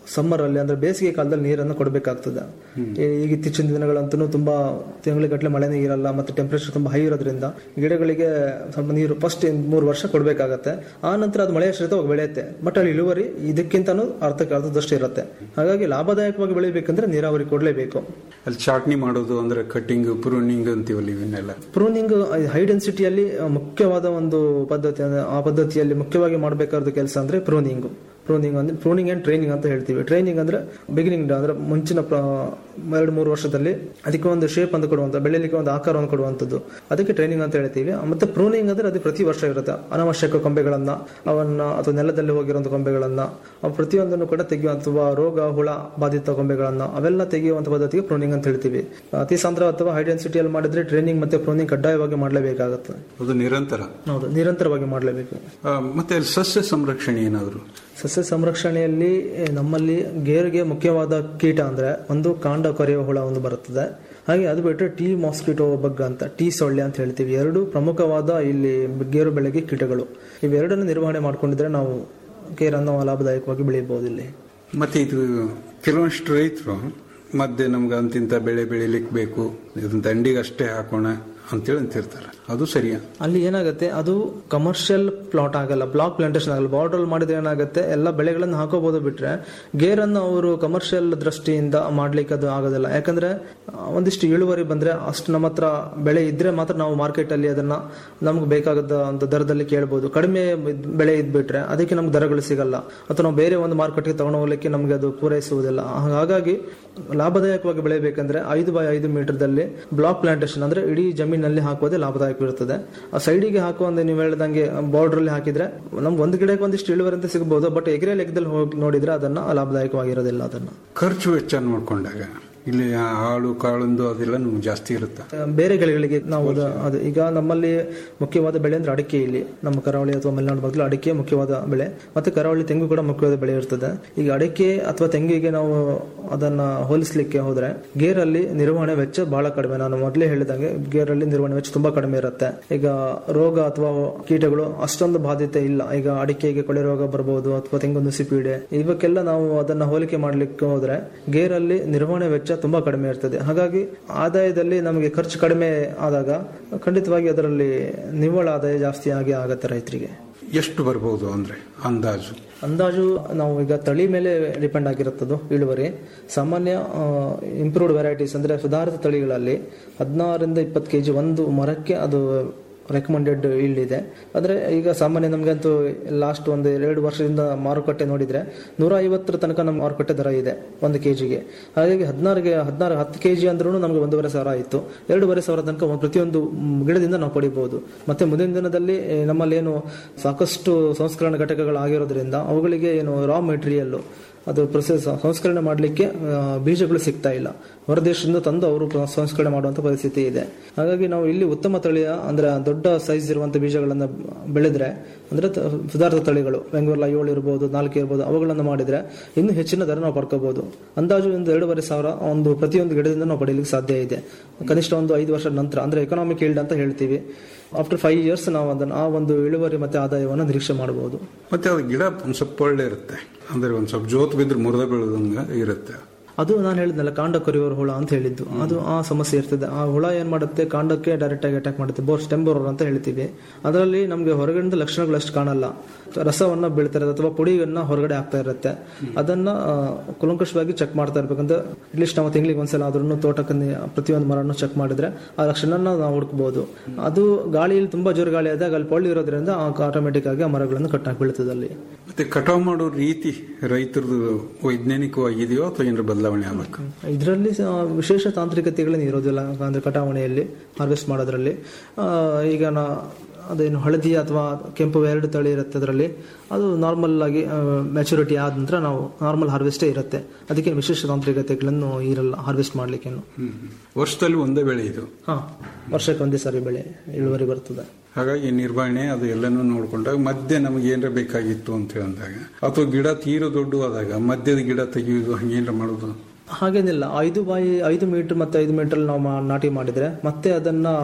ಸಮ್ಮರ್ ಅಲ್ಲಿ ಅಂದ್ರೆ ಬೇಸಿಗೆ ಕಾಲದಲ್ಲಿ ನೀರನ್ನು ಕೊಡಬೇಕಾಗ್ತದೆ ಈಗ ಇತ್ತೀಚಿನ ದಿನಗಳಂತೂ ತುಂಬಾ ತಿಂಗಳಿಗಟ್ಟಲೆ ಮಳೆನೇ ಇರಲ್ಲ ಮತ್ತೆ ಟೆಂಪರೇಚರ್ ತುಂಬಾ ಹೈ ಇರೋದ್ರಿಂದ ಗಿಡಗಳಿಗೆ ಸ್ವಲ್ಪ ನೀರು ಫಸ್ಟ್ ಮೂರು ವರ್ಷ ಕೊಡಬೇಕಾಗತ್ತೆ ಆ ನಂತರ ಅದು ಮಳೆಯ ಶ್ರಿತವಾಗಿ ಬೆಳೆಯುತ್ತೆ ಬಟ್ ಅಲ್ಲಿ ಇಳುವರಿ ಇದಕ್ಕಿಂತನೂ ಅರ್ಥಕ್ಕೆ ಅರ್ಧದಷ್ಟು ಇರುತ್ತೆ ಹಾಗಾಗಿ ಲಾಭದಾಯಕವಾಗಿ ಬೆಳಿಬೇಕಂದ್ರೆ ನೀರಾವರಿ ಕೊಡಲೇಬೇಕು ಅಲ್ಲಿ ಚಾಟ್ನಿ ಮಾಡೋದು ಅಂದ್ರೆ ಕಟ್ಟಿಂಗ್ ಪ್ರೂನಿಂಗ್ ಅಂತೀವಲ್ಲ ಇವನ್ನೆಲ್ಲ ಪ್ರೂನಿಂಗ್ ಹೈ ಡೆನ್ಸಿಟಿಯಲ್ಲಿ ಮುಖ್ಯವಾದ ಒಂದು ಪದ್ಧತಿ ಅಂದ್ರೆ ಆ ಪದ್ಧತಿಯಲ್ಲಿ ಮುಖ್ಯವಾಗಿ ಮಾಡಬೇಕಾದ ಕೆಲಸ ಅಂದ್ರೆ ಪ್ರೂನಿಂಗ್ ಪ್ರೂನಿಂಗ್ ಅಂದ್ರೆ ಪ್ರೂನಿಂಗ್ ಅಂಡ್ ಟ್ರೈನಿಂಗ್ ಅಂತ ಹೇಳ್ತೀವಿ ಟ್ರೈನಿಂಗ್ ಅಂದ್ರೆ ಬಿಗಿನಿಂಗ್ ಅಂದ್ರೆ ಮುಂಚಿನ ಪ್ರ- ಎರಡು ಮೂರು ವರ್ಷದಲ್ಲಿ ಅದಕ್ಕೆ ಒಂದು ಶೇಪ್ ಅಂತ ಕೊಡುವಂತ ಬೆಳೆಯಲಿಕ್ಕೆ ಒಂದು ಆಕಾರವನ್ನು ಕೊಡುವಂತದ್ದು ಅದಕ್ಕೆ ಟ್ರೈನಿಂಗ್ ಅಂತ ಹೇಳ್ತೀವಿ ಮತ್ತೆ ಪ್ರೂನಿಂಗ್ ಅಂದ್ರೆ ಅದು ಪ್ರತಿ ವರ್ಷ ಇರುತ್ತೆ ಅನಾವಶ್ಯಕ ಕೊಂಬೆಗಳನ್ನ ಅವನ್ನ ಅಥವಾ ನೆಲದಲ್ಲಿ ಹೋಗಿರುವಂತ ಕೊಂಬೆಗಳನ್ನ ಅವು ಪ್ರತಿಯೊಂದನ್ನು ಕೂಡ ತೆಗೆಯುವ ಅಥವಾ ರೋಗ ಹುಳ ಬಾಧಿತ ಕೊಂಬೆಗಳನ್ನ ಅವೆಲ್ಲ ತೆಗೆಯುವಂತ ಪದ್ಧತಿಗೆ ಪ್ರೂನಿಂಗ್ ಅಂತ ಹೇಳ್ತೀವಿ ಅತಿ ಸಾಂದ್ರ ಅಥವಾ ಹೈ ಡೆನ್ಸಿಟಿಯಲ್ಲಿ ಮಾಡಿದ್ರೆ ಟ್ರೈನಿಂಗ್ ಮತ್ತೆ ಪ್ರೂನಿಂಗ್ ಕಡ್ಡಾಯವಾಗಿ ಮಾಡಲೇಬೇಕಾಗುತ್ತೆ ಅದು ನಿರಂತರ ಹೌದು ನಿರಂತರವಾಗಿ ಮಾಡಲೇಬೇಕು ಆ, ಮತ್ತೆ ಅಲ್ಲಿ ಸಸ್ಯ ಸಂರಕ್ಷಣೆ ಏನಾದ್ರು ಸಸ್ಯ ಸಂರಕ್ಷಣೆಯಲ್ಲಿ ಏ, ನಮ್ಮಲ್ಲಿ ಗೇರಿಗೆ ಮುಖ್ಯವಾದ ಕೀಟ ಅಂದ್ರೆ ಒಂದು ಕಾಂಡ ಕೊರೆಯುವ ಹುಳ ಒಂದು ಬರುತ್ತದೆ ಹಾಗೆ ಅದು ಬಿಟ್ಟರೆ ಟೀ ಮಾಸ್ಕಿಟೋ ಬಗ್ ಅಂತ ಟೀ ಸೊಳ್ಳೆ ಅಂತ ಹೇಳ್ತೀವಿ ಎರಡು ಪ್ರಮುಖವಾದ ಇಲ್ಲಿ ಗೇರು ಬೆಳೆಗೆ ಕೀಟಗಳು ಇವೆರಡನ್ನು ನಿರ್ವಹಣೆ ಮಾಡ್ಕೊಂಡಿದ್ರೆ ನಾವು ಗೇರನ್ನು ಲಾಭದಾಯಕವಾಗಿ ಬೆಳೆಯಬಹುದು ಇಲ್ಲಿ ಮತ್ತೆ ಇದು ಕೆಲವೊಂಷ್ಟು ರೈತರು ಮಧ್ಯೆ ನಮ್ಗೆ ಅಂತಿಂತ ಬೆಳೆ ಬೆಳಿಲಿಕ್ಕೆ ಬೇಕು ಇದನ್ನ ದಂಡಿಗೆ ಅಷ್ಟೇ ಹಾಕೋಣ ಅಂತೇಳಿ ಅಂತಿರ್ತಾರೆ ಅದು ಸರಿಯಾ ಅಲ್ಲಿ ಏನಾಗುತ್ತೆ ಅದು ಕಮರ್ಷಿಯಲ್ ಪ್ಲಾಟ್ ಆಗಲ್ಲ ಬ್ಲಾಕ್ ಪ್ಲಾಂಟೇಶನ್ ಆಗಲ್ಲ ಬಾರ್ಡರ್ ಮಾಡಿದ್ರೆ ಏನಾಗುತ್ತೆ ಎಲ್ಲ ಬೆಳೆಗಳನ್ನು ಹಾಕೋಬಹುದು ಬಿಟ್ರೆ ಗೇರನ್ನು ಅವರು ಕಮರ್ಷಿಯಲ್ ದೃಷ್ಟಿಯಿಂದ ಮಾಡ್ಲಿಕ್ಕೆ ಅದು ಆಗೋದಿಲ್ಲ ಯಾಕಂದ್ರೆ ಆ, ಒಂದಿಷ್ಟು ಇಳುವರಿ ಬಂದ್ರೆ ಅಷ್ಟು ನಮ್ಮ ಹತ್ರ ಬೆಳೆ ಇದ್ರೆ ಮಾತ್ರ ನಾವು ಮಾರ್ಕೆಟ್ ಅಲ್ಲಿ ಅದನ್ನ ನಮ್ಗೆ ಬೇಕಾಗದ ಒಂದು ದರದಲ್ಲಿ ಕೇಳಬಹುದು ಕಡಿಮೆ ಇದ್- ಬೆಳೆ ಇದ್ಬಿಟ್ರೆ ಅದಕ್ಕೆ ನಮ್ಗೆ ದರಗಳು ಸಿಗಲ್ಲ ಅಥವಾ ನಾವು ಬೇರೆ ಒಂದು ಮಾರ್ಕೆಟ್ಗೆ ತಗೊಂಡು ಹೋಗ್ಲಿಕ್ಕೆ ನಮ್ಗೆ ಅದು ಪೂರೈಸುವುದಿಲ್ಲ ಹಾಗಾಗಿ ಲಾಭದಾಯಕವಾಗಿ ಬೆಳೆಯಬೇಕಂದ್ರೆ ಐದು ಬೈ ಐದು ಮೀಟರ್ದಲ್ಲಿ ಬ್ಲಾಕ್ ಪ್ಲಾಂಟೇಶನ್ ಅಂದ್ರೆ ಇಡೀ ಜಮೀನಲ್ಲಿ ಹಾಕೋದೇ ಲಾಭದಾಯಕವಿರುತ್ತದೆ ಆ ಸೈಡಿಗೆ ಹಾಕುವ ಒಂದು ನೀವು ಹೇಳ್ದಂಗೆ ಬಾರ್ಡರ್ ಅಲ್ಲಿ ಹಾಕಿದ್ರೆ ನಮ್ಗೆ ಒಂದು ಗಿಡಕ್ಕೆ ಒಂದಿಷ್ಟು ಇಳುವರಿ ಅಂತ ಸಿಗಬಹುದು ಬಟ್ ಎಕರೆ ಲೆಕ್ಕದಲ್ಲಿ ಹೋಗಿ ನೋಡಿದ್ರೆ ಅದನ್ನ ಲಾಭದಾಯಕವಾಗಿರೋದಿಲ್ಲ ಅದನ್ನ ಖರ್ಚು ವೆಚ್ಚ ನೋಡ್ಕೊಂಡಾಗ ಇಲ್ಲಿ ಆ ಆಳು ಕಾಳಂದು ಅದೆಲ್ಲ ನಮ್ಗೆ ಜಾಸ್ತಿ ಇರುತ್ತೆ ಬೇರೆ ಬೆಳೆಗಳಿಗೆ ನಾವು ಅದು- ಅದು ಈಗ ನಮ್ಮಲ್ಲಿ ಮುಖ್ಯವಾದ ಬೆಳೆ ಅಂದ್ರೆ ಅಡಿಕೆ ಇಲ್ಲಿ ನಮ್ಮ ಕರಾವಳಿ ಅಥವಾ ಮಲೆನಾಡು ಭಾಗದಲ್ಲಿ ಅಡಿಕೆ ಮುಖ್ಯವಾದ ಬೆಳೆ ಮತ್ತೆ ಕರಾವಳಿ ತೆಂಗು ಕೂಡ ಮುಖ್ಯವಾದ ಬೆಳೆ ಇರ್ತದೆ ಈಗ ಅಡಿಕೆ ಅಥವಾ ತೆಂಗಿಗೆ ನಾವು ಅದನ್ನ ಹೋಲಿಸ್ಲಿಕ್ಕೆ ಹೋದ್ರೆ ಗೇರಲ್ಲಿ ನಿರ್ವಹಣೆ ವೆಚ್ಚ ಬಹಳ ಕಡಿಮೆ ನಾನು ಮೊದಲೇ ಹೇಳಿದಂಗೆ ಗೇರಲ್ಲಿ ನಿರ್ವಹಣೆ ವೆಚ್ಚ ತುಂಬಾ ಕಡಿಮೆ ಇರುತ್ತೆ ಈಗ ರೋಗ ಅಥವಾ ಕೀಟಗಳು ಅಷ್ಟೊಂದು ಬಾಧ್ಯತೆ ಇಲ್ಲ ಈಗ ಅಡಿಕೆಗೆ ಕೊಳೆ ರೋಗ ಬರಬಹುದು ಅಥವಾ ತೆಂಗೊಂದು ಸಿಪಿಡೆ ಇವಕ್ಕೆಲ್ಲ ನಾವು ಅದನ್ನ ಹೋಲಿಕೆ ಮಾಡ್ಲಿಕ್ಕೆ ಹೋದ್ರೆ ಗೇರಲ್ಲಿ ನಿರ್ವಹಣೆ ವೆಚ್ಚ ತುಂಬಾ ಕಡಿಮೆ ಇರ್ತದೆ ಹಾಗಾಗಿ ಆದಾಯದಲ್ಲಿ ನಮಗೆ ಖರ್ಚು ಕಡಿಮೆ ಆದಾಗ ಖಂಡಿತವಾಗಿ ಅದರಲ್ಲಿ ನಿವ್ವಳ ಆದಾಯ ಜಾಸ್ತಿ ಆಗಿ ಆಗತ್ತೆ ರೈತರಿಗೆ ಎಷ್ಟು ಬರ್ಬೋದು ಅಂದ್ರೆ ಅಂದಾಜು ಅಂದಾಜು ನಾವು ಈಗ ತಳಿ ಮೇಲೆ ಡಿಪೆಂಡ್ ಆಗಿರುತ್ತದು ಇಳುವರಿ ಸಾಮಾನ್ಯ ಇಂಪ್ರೂವ್ಡ್ ವೆರೈಟೀಸ್ ಅಂದ್ರೆ ಸುಧಾರಿತ ತಳಿಗಳಲ್ಲಿ ಹದಿನಾರರಿಂದ ಇಪ್ಪತ್ತು ಕೆಜಿ ಒಂದು ಮರಕ್ಕೆ ಅದು ರೆಕಮೆಂಡೆಡ್ ಈಲ್ಡ್ ಇದೆ ಅಂದ್ರೆ ಈಗ ಸಾಮಾನ್ಯ ನಮಗಂತೂ ಲಾಸ್ಟ್ ಒಂದು ಎರಡು ವರ್ಷದಿಂದ ಮಾರುಕಟ್ಟೆ ನೋಡಿದ್ರೆ ನೂರ ಐವತ್ತರ ತನಕ ನಮ್ಮ ಮಾರುಕಟ್ಟೆ ದರ ಇದೆ ಒಂದು ಕೆಜಿಗೆ ಹಾಗಾಗಿ ಹದಿನಾರಿಗೆ ಹದಿನಾರು ಹತ್ತು ಕೆಜಿ ಅಂದ್ರೂ ನಮಗೆ ಒಂದೂವರೆ ಸಾವಿರ ಆಯಿತು ಎರಡೂವರೆ ಸಾವಿರ ತನಕ ಒಂದು ಪ್ರತಿಯೊಂದು ಮ್, ಗಿಡದಿಂದ ನಾವು ಪಡಿಬಹುದು ಮತ್ತೆ ಮುಂದಿನ ದಿನದಲ್ಲಿ ಏ, ನಮ್ಮಲ್ಲಿ ಏನು ಸಾಕಷ್ಟು ಸಂಸ್ಕರಣಾ ಘಟಕಗಳು ಆಗಿರೋದ್ರಿಂದ ಅವುಗಳಿಗೆ ಏನು ರಾ ಮೆಟೀರಿಯಲ್ ಅದು ಪ್ರೊಸೆಸ್ ಸಂಸ್ಕರಣೆ ಮಾಡಲಿಕ್ಕೆ ಬೀಜಗಳು ಸಿಗ್ತಾ ಇಲ್ಲ ಹೊರದೇಶದಿಂದ ತಂದು ಅವರು ಪ್ರ- ಸಂಸ್ಕರಣೆ ಮಾಡುವಂತ ಪರಿಸ್ಥಿತಿ ಇದೆ ಹಾಗಾಗಿ ನಾವು ಇಲ್ಲಿ ಉತ್ತಮ ತಳಿಯ ಅಂದ್ರೆ ದೊಡ್ಡ ಸೈಜ್ ಇರುವಂತ ಬೀಜಗಳನ್ನ ಬೆಳೆದ್ರೆ ಅಂದ್ರೆ ತ- ಸುಧಾರಿತ ತಳಿಗಳು ಬೆಂಗಳೂರಲ್ಲಿ ಏಳು ಇರ್ಬೋದು ನಾಲ್ಕು ಇರ್ಬೋದು ಅವುಗಳನ್ನು ಮಾಡಿದ್ರೆ ಇನ್ನು ಹೆಚ್ಚಿನ ದರ ನಾವು ಪಡ್ಕೋಬಹುದು ಅಂದಾಜು ಒಂದು ಎರಡೂವರೆ ಸಾವಿರ ಒಂದು ಪ್ರತಿಯೊಂದು ಗಿಡದಿಂದ ನಾವು ಪಡೆಯಲಿಕ್ಕೆ ಸಾಧ್ಯ ಇದೆ ಕನಿಷ್ಠ ಒಂದು ಐದು ವರ್ಷದ ನಂತರ ಅಂದ್ರೆ ಎಕನಾಮಿಕ್ ಈಲ್ಡ್ ಅಂತ ಹೇಳ್ತೀವಿ ಆಫ್ಟರ್ ಫೈವ್ ಇಯರ್ಸ್ ನಾವು ಅದನ್ನ ಆ ಒಂದು ಇಳುವರಿ ಮತ್ತೆ ಆದಾಯವನ್ನು ನಿರೀಕ್ಷೆ ಮಾಡಬಹುದು ಮತ್ತೆ ಅದು ಗಿಡ ಒಂದ್ ಸ್ವಲ್ಪ ಒಳ್ಳೆ ಇರುತ್ತೆ ಅಂದ್ರೆ ಒಂದ್ ಸ್ವಲ್ಪ ಜೋತ್ ಬಿದ್ರೆ ಮುರಿದ ಬೀಳದಂಗ ಇರುತ್ತೆ ಅದು ನಾನು ಹೇಳಿದ್ನಲ್ಲ ಕಾಂಡ ಕೊರೆಯುವ ಹುಳ ಅಂತ ಹೇಳಿದ್ದು ಅದು ಆ ಸಮಸ್ಯೆ ಇರ್ತದೆ ಆ ಹುಳ ಏನ್ ಮಾಡುತ್ತೆ ಕಾಂಡಕ್ಕೆ ಡೈರೆಕ್ಟ್ ಆಗಿ ಅಟ್ಯಾಕ್ ಮಾಡುತ್ತೆ ಬೋರ್ ಸ್ಟೆಮ್ ಬೋರ್ ಅಂತ ಹೇಳ್ತೀವಿ ಅದರಲ್ಲಿ ನಮಗೆ ಹೊರಗಡೆ ಲಕ್ಷಣಗಳು ಅಷ್ಟು ಕಾಣಲ್ಲ ರಸವನ್ನ ಬೀಳ್ತಾ ಅಥವಾ ಪುಡಿಯನ್ನ ಹೊರಗಡೆ ಆಗ್ತಾ ಇರುತ್ತೆ ಅದನ್ನ ಆ, ಕುಲಂಕುಷವಾಗಿ ಚೆಕ್ ಮಾಡ್ತಾ ಇರ್ಬೇಕಂತ ಅಟ್ಲೀಸ್ಟ್ ನಾವು ತಿಂಗಳಿಗೆ ಒಂದ್ಸಲ ಆದ್ರೂ ತೋಟಕ್ಕೆ ನಿ- ಪ್ರತಿಯೊಂದು ಮರನ್ನು ಚೆಕ್ ಮಾಡಿದ್ರೆ ಆ ಲಕ್ಷಣ ನಾವು ಹುಡುಕಬಹುದು ಅದು ಗಾಳಿಯಲ್ಲಿ ತುಂಬಾ ಜೋರು ಗಾಳಿ ಆದಾಗ ಅಲ್ಲಿ ಪೊಳ್ಳಿ ಇರೋದ್ರಿಂದ ಆಟೋಮೆಟಿಕ್ ಆಗಿ ಆ ಮರಗಳನ್ನು ಕಟ್ಟಾಕ್ ಬೀಳ್ತದೆ ಅಲ್ಲಿ ಮತ್ತೆ ಕಟಾವ್ ಮಾಡೋ ರೀತಿ ರೈತರದು ವೈಜ್ಞಾನಿಕವಾಗಿದೆಯೋ ಅಥವಾ ಏನಾದ್ರು ಬದಲಾವಣೆ ಆಗ್ಬೇಕು ಇದರಲ್ಲಿ ವಿಶೇಷ ತಾಂತ್ರಿಕತೆಗಳೇನು ಇರೋದಿಲ್ಲ ಅಂದ್ರೆ ಕಟಾವಣೆಯಲ್ಲಿ ಹಾರ್ವೆಸ್ಟ್ ಮಾಡೋದ್ರಲ್ಲಿ ಆ, ಈಗ ನಾ ಅದೇನು ಹಳದಿ ಅಥವಾ ಕೆಂಪು ಎರಡು ತಳಿ ಇರುತ್ತೆ ಅದರಲ್ಲಿ ಅದು ನಾರ್ಮಲ್ ಆಗಿ ಮೆಚುರಿಟಿ ಆದ ನಂತರ ನಾವು ನಾರ್ಮಲ್ ಹಾರ್ವೆಸ್ಟೇ ಇರುತ್ತೆ ಅದಕ್ಕೆ ವಿಶೇಷ ತಾಂತ್ರಿಕತೆಗಳನ್ನು ಇರಲ್ಲ ಹಾರ್ವೆಸ್ಟ್ ಮಾಡ್ಲಿಕ್ಕೇನು ಹ್ಮ್. ವರ್ಷದಲ್ಲಿ ಒಂದೇ ಬೆಳೆ ಇದು ಹಾ ವರ್ಷಕ್ಕೆ ಒಂದೇ ಸಾರಿ ಬೆಳೆ ಇಳುವರಿ ಬರ್ತದೆ ಹಾಗಾಗಿ ನಿರ್ವಹಣೆ ಅದು ಎಲ್ಲನೂ ನೋಡ್ಕೊಂಡಾಗ ಮಧ್ಯೆ ನಮಗೆ ಏನಾರ ಬೇಕಾಗಿತ್ತು ಅಂತ ಹೇಳಿದಾಗ ಅಥವಾ ಗಿಡ ತೀರ ದೊಡ್ಡವಾದಾಗ ಮಧ್ಯದ ಗಿಡ ತೆಗೆಯುವುದು ಹಂಗೇನಾರ ಮಾಡೋದು ಹಾಗೇನಿಲ್ಲ ಐದು ಬಾಯಿ ಐದು ಮೀಟರ್ ಮತ್ತೆ ಐದು ಮೀಟರ್ ನಾವು ಮಾ- ನಾಟಿ ಮಾಡಿದ್ರೆ ಮತ್ತೆ ಅದನ್ನ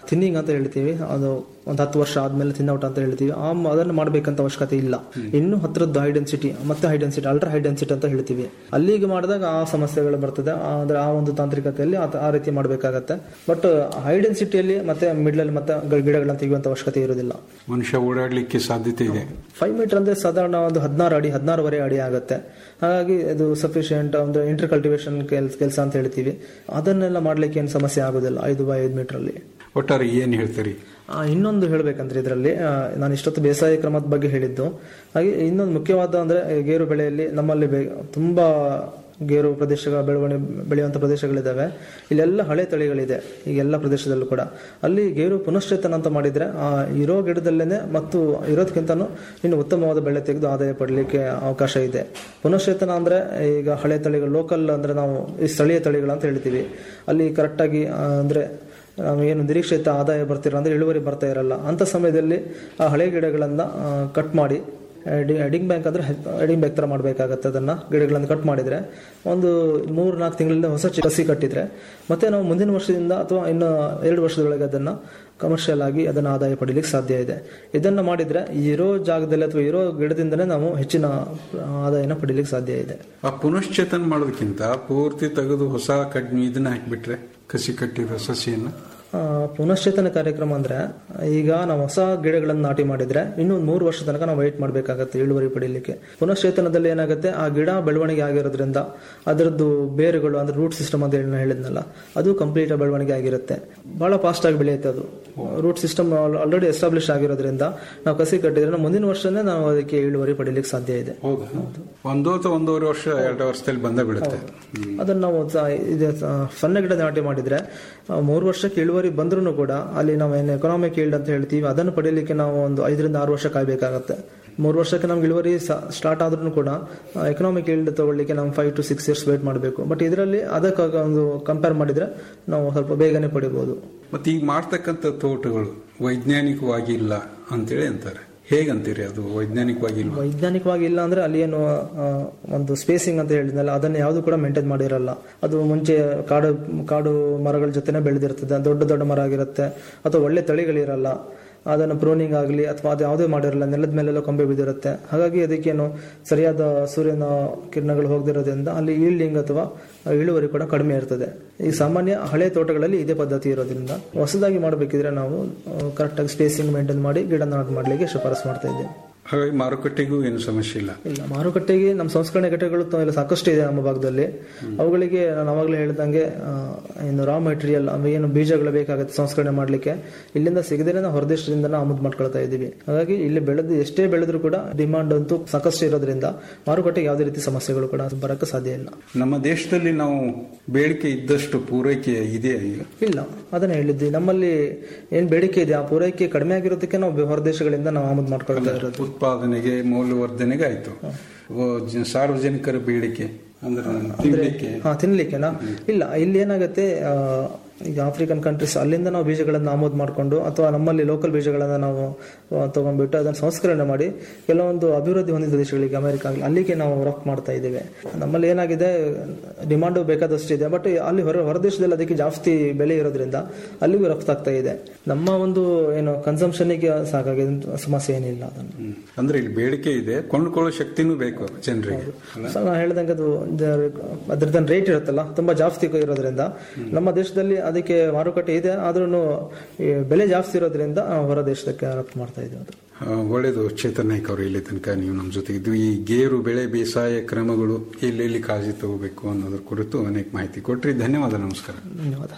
ಥಿನ್ನಿಂಗ್ ಅಂತ ಹೇಳ್ತೀವಿ ಅದು ಒಂದು ಹತ್ತು ವರ್ಷ ಆದ್ಮೇಲೆ ತಿನ್ನೌಟ್ ಅಂತ ಹೇಳ್ತೀವಿ ಆ ಮ- ಅದನ್ನು ಮಾಡಬೇಕಂತ ಅವಶ್ಯಕತೆ ಇಲ್ಲ ಇನ್ನು ಹತ್ರದ್ದು ಹೈ ಡೆನ್ಸಿಟಿ ಮತ್ತೆ high density ultra high density ಅಂತ ಹೇಳ್ತೀವಿ ಅಲ್ಲಿಗೆ ಮಾಡಿದಾಗ ಆ ಸಮಸ್ಯೆಗಳು ಬರ್ತದೆ ಆ- ಅಂದ್ರೆ ಆ ಒಂದು ತಾಂತ್ರಿಕತೆಯಲ್ಲಿ ಆ- ಆ ರೀತಿ ಮಾಡಬೇಕಾಗತ್ತೆ ಬಟ್ ಹೈ ಡೆನ್ಸಿಟಿಯಲ್ಲಿ ಮತ್ತೆ ಮಿಡ್ಲಲ್ಲಿ ಮತ್ತೆ ಗ- ಗಿಡಗಳನ್ನ ತೆಗೆಯುವಂತ ಅವಶ್ಯಕತೆ ಇರೋದಿಲ್ಲ ಮನುಷ್ಯ ಓಡಾಡ್ಲಿಕ್ಕೆ ಸಾಧ್ಯತೆ ಇದೆ ಫೈವ್ ಮೀಟರ್ ಅಂದ್ರೆ ಸಾಧಾರಣ ಒಂದು ಹದಿನಾರು ಅಡಿ ಹದಿನಾರುವರೆ ಅಡಿ ಆಗುತ್ತೆ ಹಾಗಾಗಿ ಇದು ಸಫಿಶಿಯಂಟ್ ಒಂದು ಇಂಟರ್ ಕಲ್ಟಿವೇಶನ್ ಕೆಲಸ ಅಂತ ಹೇಳ್ತೀವಿ ಅದನ್ನೆಲ್ಲ ಮಾಡ್ಲಿಕ್ಕೆ ಏನು ಸಮಸ್ಯೆ ಆಗೋದಿಲ್ಲ ಐದು ಬೈ ಐದು ಮೀಟರ್ ಅಲ್ಲಿ ಒಟ್ಟಾರೆ ಏನ್ ಹೇಳ್ತೀರಿ ಆ, ಇನ್ನೊಂದು ಹೇಳ್ಬೇಕಂದ್ರೆ ಇದರಲ್ಲಿ ನಾನು ಇಷ್ಟೊತ್ತು ಬೇಸಾಯ ಕ್ರಮದ ಬಗ್ಗೆ ಹೇಳಿದ್ದು ಹಾಗೆ ಇನ್ನೊಂದು ಮುಖ್ಯವಾದ ಅಂದ್ರೆ ಗೇರು ಬೆಳೆಯಲ್ಲಿ ನಮ್ಮಲ್ಲಿ ಬೆ- ತುಂಬಾ ಗೇರು ಪ್ರದೇಶಗಳ ಬೆಳವಣಿಗೆ ಬೆಳೆಯುವಂತ ಪ್ರದೇಶಗಳಿದ್ದಾವೆ ಇಲ್ಲೆಲ್ಲ ಹಳೆ ತಳಿಗಳಿದೆ ಈಗ ಎಲ್ಲ ಪ್ರದೇಶದಲ್ಲೂ ಕೂಡ ಅಲ್ಲಿ ಗೇರು ಪುನಶ್ಚೇತನ ಅಂತ ಮಾಡಿದ್ರೆ ಆ ಇರೋ ಗಿಡದಲ್ಲೇನೆ ಮತ್ತು ಇರೋದಕ್ಕಿಂತನೂ ಇನ್ನು ಉತ್ತಮವಾದ ಬೆಳೆ ತೆಗೆದು ಆದಾಯ ಪಡಲಿಕ್ಕೆ ಅವಕಾಶ ಇದೆ ಪುನಶ್ಚೇತನ ಅಂದ್ರೆ ಈಗ ಹಳೆ ತಳಿಗಳು ಲೋಕಲ್ ಅಂದ್ರೆ ನಾವು ಈ ಸ್ಥಳೀಯ ತಳಿಗಳು ಅಂತ ಹೇಳ್ತೀವಿ ಅಲ್ಲಿ ಕರೆಕ್ಟಾಗಿ ಅಂದ್ರೆ ನಾವು ಏನು ನಿರೀಕ್ಷಿತ ಆದಾಯ ಬರ್ತಿರ ಅಂದ್ರೆ ಇಳುವರಿ ಬರ್ತಾ ಇರಲ್ಲ ಅಂತ ಸಮಯದಲ್ಲಿ ಆ ಹಳೆ ಗಿಡಗಳನ್ನ ಕಟ್ ಮಾಡಿ ಎಡಿಂಗ್ ಬ್ಯಾಂಕ್ ಅಂದ್ರೆ ಎಡಿಂಗ್ ಬ್ಯಾಂಕ್ ತರ ಮಾಡಬೇಕಾಗತ್ತೆ ಅದನ್ನ ಗಿಡಗಳನ್ನು ಕಟ್ ಮಾಡಿದ್ರೆ ಒಂದು ಮೂರು ನಾಲ್ಕು ತಿಂಗಳಿಂದ ಹೊಸ ಚಿ- ಕಸಿ ಕಟ್ಟಿದ್ರೆ ಮತ್ತೆ ನಾವು ಮುಂದಿನ ವರ್ಷದಿಂದ ಅಥವಾ ಇನ್ನು ಎರಡು ವರ್ಷದೊಳಗೆ ಅದನ್ನ ಕಮರ್ಷಿಯಲ್ ಆಗಿ ಅದನ್ನ ಆದಾಯ ಪಡೀಲಿಕ್ಕೆ ಸಾಧ್ಯ ಇದೆ ಇದನ್ನ ಮಾಡಿದ್ರೆ ಇರೋ ಜಾಗದಲ್ಲಿ ಅಥವಾ ಇರೋ ಗಿಡದಿಂದನೇ ನಾವು ಹೆಚ್ಚಿನ ಆದಾಯನ ಪಡೀಲಿಕ್ಕೆ ಸಾಧ್ಯ ಇದೆ ಆ ಪುನಶ್ಚೇತನ ಮಾಡೋದಕ್ಕಿಂತ ಪೂರ್ತಿ ತೆಗೆದು ಹೊಸ ಕಡ್ಮಿ ಇದನ್ನ ಹಾಕಿಬಿಟ್ರೆ ಕಸಿ ಕಟ್ಟಿರೋ ಸಸಿಯನ್ನ ಆ, ಪುನಶ್ಚೇತನ ಕಾರ್ಯಕ್ರಮ ಅಂದ್ರೆ ಈಗ ನಾವು ಹೊಸ ಗಿಡಗಳನ್ನು ನಾಟಿ ಮಾಡಿದ್ರೆ ಇನ್ನು ಒಂದು ಮೂರು ವರ್ಷ ತನಕ ನಾವು ವೆಯ್ಟ್ ಮಾಡಬೇಕಾಗತ್ತೆ ಇಳುವರಿ ಪಡೀಲಿಕ್ಕೆ ಪುನಶ್ಚೇತನದಲ್ಲಿ ಏನಾಗುತ್ತೆ ಆ ಗಿಡ ಬೆಳವಣಿಗೆ ಆಗಿರೋದ್ರಿಂದ ಅದರದ್ದು ಬೇರುಗಳು ಅಂದ್ರೆ ರೂಟ್ ಸಿಸ್ಟಮ್ ಅಂತ ಹೇಳಿ ನಾನು ಹೇಳಿದ್ನಲ್ಲ ಅದು ಕಂಪ್ಲೀಟ್ ಬೆಳವಣಿಗೆ ಆಗಿರುತ್ತೆ ಬಹಳ ಫಾಸ್ಟ್ ಆಗಿ ಬೆಳೆಯುತ್ತೆ ಅದು ರೂಟ್ ಸಿಸ್ಟಮ್ ಆಲ್ರೆಡಿ ಎಸ್ಟಾಬ್ಲಿಷ್ ಆಗಿರೋದ್ರಿಂದ ನಾವು ಕಸಿ ಕಟ್ಟಿದ್ರೆ ನಾವು ಮುಂದಿನ ವರ್ಷನೇ ನಾವು ಅದಕ್ಕೆ ಇಳುವರಿ ಪಡೀಲಿಕ್ಕೆ ಸಾಧ್ಯ ಇದೆ ಹೌದಾ ಒಂದು ಅಥವಾ ಒಂದೂವರೆ ವರ್ಷ ಎರಡು ವರ್ಷದಲ್ಲಿ ಬಂದೇ ಬಿಡುತ್ತೆ ಹ್ಮ್. ಅದನ್ನ ನಾವು ಸ- ಇದು ಸ- ಸಣ್ಣ ಗಿಡ ನಾಟಿ ಮಾಡಿದ್ರೆ ಆ, ಮೂರು ವರ್ಷಕ್ಕೆ ಇಳುವರಿ ಬಂದ್ರೂ ಕೂಡ ಅಲ್ಲಿ ನಾವು ಏನು ಎಕನಾಮಿಕ್ ಈಲ್ಡ್ ಅಂತ ಹೇಳ್ತೀವಿ ಅದನ್ನು ಪಡೀಲಿಕ್ಕೆ ನಾವು ಒಂದು ಐದರಿಂದ ಆರು ವರ್ಷ ಕಾಯ್ಬೇಕಾಗತ್ತೆ ಮೂರು ವರ್ಷಕ್ಕೆ ನಮ್ಗೆ ಇಳುವರಿ ಸ್ಟಾರ್ಟ್ ಆದ್ರೂ ಕೂಡ ಎಕನಾಮಿಕ್ ಈಲ್ಡ್ ತಗೊಳ್ಳಿಕ್ಕೆ ನಾವು five to six years wait ಮಾಡಬೇಕು ಬಟ್ ಇದರಲ್ಲಿ ಅದಕ್ಕೆ ಒಂದು ಕಂಪೇರ್ ಮಾಡಿದ್ರೆ ನಾವು ಸ್ವಲ್ಪ ಬೇಗನೆ ಪಡಿಬಹುದು ಮತ್ತೆ ಈಗ ಮಾಡ್ತಕ್ಕಂಥ ತೋಟಗಳು ವೈಜ್ಞಾನಿಕವಾಗಿ ಇಲ್ಲ ಅಂತೇಳಿ ಅಂತಾರೆ ಹೇಗಂತೀರಿ ಅದು ವೈಜ್ಞಾನಿಕವಾಗಿ ಇಲ್ವಾ ವೈಜ್ಞಾನಿಕವಾಗಿ ಇಲ್ಲ ಅಂದ್ರೆ ಅಲ್ಲಿ ಏನು ಆ, ಒಂದು ಸ್ಪೇಸಿಂಗ್ ಅಂತ ಹೇಳಿದ್ನಲ್ಲ ಅದನ್ನ ಯಾವುದು ಕೂಡ ಮೇಂಟೈನ್ ಮಾಡಿರಲ್ಲ ಅದು ಮುಂಚೆ ಕಾಡು ಕಾಡು ಮರಗಳ ಜೊತೆನೆ ಬೆಳೆದಿರ್ತದೆ ದೊಡ್ಡ ದೊಡ್ಡ ಮರ ಆಗಿರುತ್ತೆ ಅಥವಾ ಒಳ್ಳೆ ತಳಿಗಳಿರಲ್ಲ ಅದನ್ನು ಪ್ರೂನಿಂಗ್ ಆಗಲಿ ಅಥವಾ ಅದು ಯಾವುದೇ ಮಾಡಿರಲ್ಲ ನೆಲದ ಮೇಲೆಲ್ಲ ಕೊಂಬೆ ಬಿದ್ದಿರುತ್ತೆ ಹಾಗಾಗಿ ಅದಕ್ಕೇನು ಸರಿಯಾದ ಸೂರ್ಯನ ಕಿರಣಗಳು ಹೋಗದಿರೋದ್ರಿಂದ ಅಲ್ಲಿ ಈಲ್ಡಿಂಗ್ ಅಥವಾ ಇಳುವರಿ ಕೂಡ ಕಡಿಮೆ ಇರ್ತದೆ ಈ ಸಾಮಾನ್ಯ ಹಳೆ ತೋಟಗಳಲ್ಲಿ ಇದೇ ಪದ್ಧತಿ ಇರೋದ್ರಿಂದ ಹೊಸದಾಗಿ ಮಾಡಬೇಕಿದ್ರೆ ನಾವು ಕರೆಕ್ಟಾಗಿ ಸ್ಪೇಸಿಂಗ್ ಮೇಂಟೈನ್ ಮಾಡಿ ಗಿಡ ನಾಟಿ ಮಾಡಲಿಕ್ಕೆ ಶಿಫಾರಸು ಮಾಡ್ತಾ ಇದ್ದೇವೆ ಹಾಗಾಗಿ ಮಾರುಕಟ್ಟೆಗೂ ಏನು ಸಮಸ್ಯೆ ಇಲ್ಲ ಇಲ್ಲ ಮಾರುಕಟ್ಟೆಗೆ ನಮ್ಮ ಸಂಸ್ಕರಣೆ ಘಟಕಗಳು ತ- ಎಲ್ಲ ಸಾಕಷ್ಟು ಇದೆ ನಮ್ಮ ಭಾಗದಲ್ಲಿ ಅವುಗಳಿಗೆ ನಾನು ಅವಾಗಲೇ ಹೇಳಿದಂಗೆ ಆ, ಏನು ರಾ ಮೆಟೀರಿಯಲ್ ಏನು ಬೀಜಗಳು ಬೇಕಾಗುತ್ತೆ ಸಂಸ್ಕರಣೆ ಮಾಡಲಿಕ್ಕೆ ಇಲ್ಲಿಂದ ಸಿಗದೇ ನಾವು ಹೊರದೇಶದಿಂದ ಆಮದು ಮಾಡ್ಕೊಳ್ತಾ ಇದ್ದೀವಿ ಹಾಗಾಗಿ ಇಲ್ಲಿ ಬೆಳೆದು ಎಷ್ಟೇ ಬೆಳೆದ್ರು ಕೂಡ ಡಿಮಾಂಡ್ ಅಂತೂ ಸಾಕಷ್ಟು ಇರೋದ್ರಿಂದ ಮಾರುಕಟ್ಟೆಗೆ ಯಾವುದೇ ರೀತಿ ಸಮಸ್ಯೆಗಳು ಕೂಡ ಬರಕ್ಕೆ ಸಾಧ್ಯ ಇಲ್ಲ ನಮ್ಮ ದೇಶದಲ್ಲಿ ನಾವು ಬೇಡಿಕೆ ಇದ್ದಷ್ಟು ಪೂರೈಕೆ ಇದೆಯಾ ಈಗ ಇಲ್ಲ ಅದನ್ನೇ ಹೇಳಿದ್ವಿ ನಮ್ಮಲ್ಲಿ ಏನ್ ಬೇಡಿಕೆ ಇದೆ ಆ ಪೂರೈಕೆ ಕಡಿಮೆ ಆಗಿರೋದಕ್ಕೆ ನಾವು ಹೊರದೇಶಗಳಿಂದ ನಾವು ಆಮದು ಮಾಡ್ಕೊಳ್ತಾ ಇರೋದು ಉತ್ಪಾದನೆಗೆ ಮೌಲ್ಯವರ್ಧನೆಗೆ ಆಯ್ತು ಓ, ಜ- ಸಾರ್ವಜನಿಕರ ಬೇಡಿಕೆ ಅಂದ್ರೆ ತಿನ್ಲಿಕ್ಕೆ ಹಾ ತಿನ್ಲಿಕ್ಕೆನಾ ಇಲ್ಲ ಇಲ್ಲಿ ಏನಾಗುತ್ತೆ ಆ, ಈಗ ಆಫ್ರಿಕನ್ ಕಂಟ್ರೀಸ್ ಅಲ್ಲಿಂದ ನಾವು ಬೀಜಗಳನ್ನು ಆಮದು ಮಾಡಿಕೊಂಡು ಅಥವಾ ನಮ್ಮಲ್ಲಿ ಲೋಕಲ್ ಬೀಜಗಳನ್ನು ನಾವು ಆ, ತಗೊಂಡ್ಬಿಟ್ಟು ಅದನ್ನು ಸಂಸ್ಕರಣೆ ಮಾಡಿ ಕೆಲವೊಂದು ಅಭಿವೃದ್ಧಿ ಹೊಂದಿದ ದೇಶಗಳಿಗೆ ಅಮೆರಿಕ ಆಗಲಿ ಅಲ್ಲಿಗೆ ನಾವು ರಫ್ತು ಮಾಡ್ತಾ ಇದ್ದೇವೆ ನಮ್ಮಲ್ಲಿ ಏನಾಗಿದೆ ಡಿಮಾಂಡು ಬೇಕಾದಷ್ಟು ಇದೆ ಬಟ್ ಅಲ್ಲಿ ಹೊರ ಹೊರದೇಶದಲ್ಲಿ ಅದಕ್ಕೆ ಜಾಸ್ತಿ ಬೆಲೆ ಇರೋದ್ರಿಂದ ಅಲ್ಲಿಗೂ ರಫ್ತಾಗ್ತಾ ಇದೆ ನಮ್ಮ ಒಂದು ಏನು ಕನ್ಸಂಪ್ಷನ್ಗೆ ಸಾಕಾಗಿದೆ ಸಮಸ್ಯೆ ಏನಿಲ್ಲ ಅದನ್ನು ಹ್ಮ್. ಅಂದ್ರೆ ಇಲ್ಲಿ ಬೇಡಿಕೆ ಇದೆ ಕೊಂಡ್ಕೊಳ್ಳೋ ಶಕ್ತಿನೂ ಬೇಕು ಜನರಿಗೆ ಸೊ ನಾನು ಹೇಳ್ದಂಗೆ ಅದು ಅದ್ರದ್ದು ರೇಟ್ ಇರುತ್ತಲ್ಲ ತುಂಬಾ ಜಾಸ್ತಿ ಇರೋದ್ರಿಂದ ನಮ್ಮ ದೇಶದಲ್ಲಿ ಅದಕ್ಕೆ ಮಾರುಕಟ್ಟೆ ಇದೆ ಆದ್ರೂ ಬೆಲೆ ಜಾಸ್ತಿ ಇರೋದ್ರಿಂದ ನಾವು ಹೊರ ದೇಶಕ್ಕೆ ರಫ್ತು ಮಾಡ್ತಾ ಇದ್ದೀವಿ ಅದು ಆ, ಒಳ್ಳೆಯದು ಚೇತನ್ ನಾಯ್ಕ ಅವರು ಇಲ್ಲಿ ತನಕ ನೀವು ನಮ್ಮ ಜೊತೆ ಇದ್ದು ಈ ಗೇರು ಬೆಳೆ ಬೇಸಾಯ ಕ್ರಮಗಳು ಎಲ್ಲೆಲ್ಲಿ ಕಾಳಜಿ ತಗೋಬೇಕು ಅನ್ನೋದ್ರ ಕುರಿತು ಅನೇಕ ಮಾಹಿತಿ ಕೊಟ್ರಿ ಧನ್ಯವಾದ ನಮಸ್ಕಾರ ಧನ್ಯವಾದ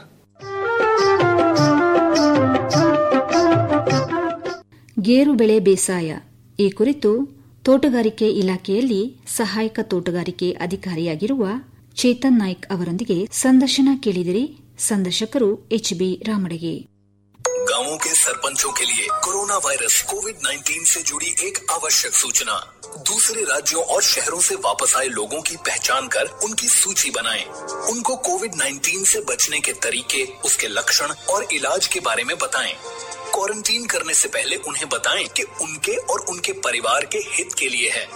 ಗೇರು ಬೆಳೆ ಬೇಸಾಯ ಈ ಕುರಿತು ತೋಟಗಾರಿಕೆ ಇಲಾಖೆಯಲ್ಲಿ ಸಹಾಯಕ ತೋಟಗಾರಿಕೆ ಅಧಿಕಾರಿಯಾಗಿರುವ ಚೇತನ್ ನಾಯ್ಕ್ ಅವರೊಂದಿಗೆ ಸಂದರ್ಶನ ಕೇಳಿದಿರಿ ಸಂದರ್ಶಕರು ಎಚ್ಬಿ ರಾಮಡಗೆ गांवों के सरपंचों के लिए कोरोना वायरस कोविड 19 से जुड़ी एक आवश्यक सूचना दूसरे राज्यों और शहरों से वापस आए लोगों की पहचान कर उनकी सूची बनाएं। उनको कोविड 19 से बचने के तरीके उसके लक्षण और इलाज के बारे में बताएं। क्वारंटीन करने से पहले उन्हें बताएं कि उनके और उनके परिवार के हित के लिए है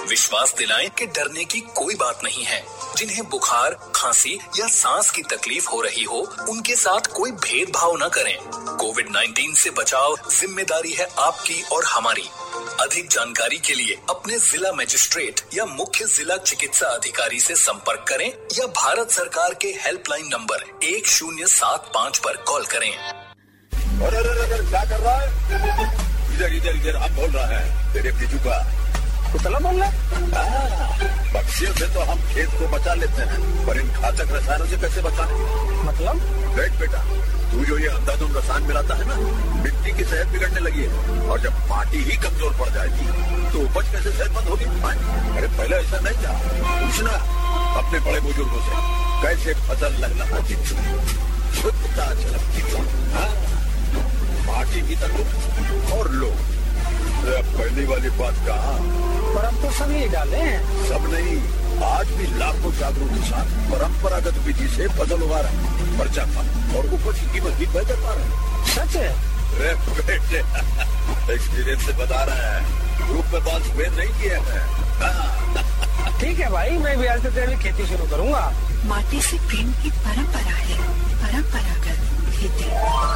विश्वास दिलाएं कि डरने की कोई बात नहीं है जिन्हें बुखार खांसी या सांस की तकलीफ हो रही हो उनके साथ कोई भेदभाव न करें कोविड 19 से बचाव जिम्मेदारी है आपकी और हमारी अधिक जानकारी के लिए अपने जिला मजिस्ट्रेट या मुख्य जिला चिकित्सा अधिकारी से संपर्क करें या भारत सरकार के हेल्पलाइन नंबर एक शून्य सात पाँच पर कॉल करें अरे अरे अरे क्या कर रहा है इधर इधर इधर हम बोल रहा है तेरे बीजू का कुतला बोल रहा पक्षियों से तो हम खेत को बचा लेते हैं पर इन घातक रसायनों से कैसे बचाएं मतलब देख बेटा तू जो ये अंधाधुंध रसायन मिलाता है ना मिट्टी की सेहत बिगड़ने लगी है और जब माटी ही कमजोर पड़ जाएगी तो उपज कैसे सेहतमंद होगी हाँ? अरे पहले ऐसा नहीं था पूछना अपने बड़े बुजुर्गों से कैसे फसल लगना होती थी शुद्धता झलकती थी हाँ? माटी की तक और लोग अरे अब पहली वाली बात कहा पर हम तो सब यही डाले हैं सब नहीं आज भी लाखों जागरूक किसान परंपरागत विधि से फसल उगा रहे हैं पर्चा कम और उपज की कीमत भी बेहतर पा रहे हैं सच है अरे बेटे एक्सपीरियंस से बता रहे हैं ग्रुप में बात स्पेयर नहीं किए हैं हाँ, ठीक है भाई मैं भी आज से तेरी खेती शुरू करूंगा माटी से प्रेम की परंपरा है परंपरागत खेती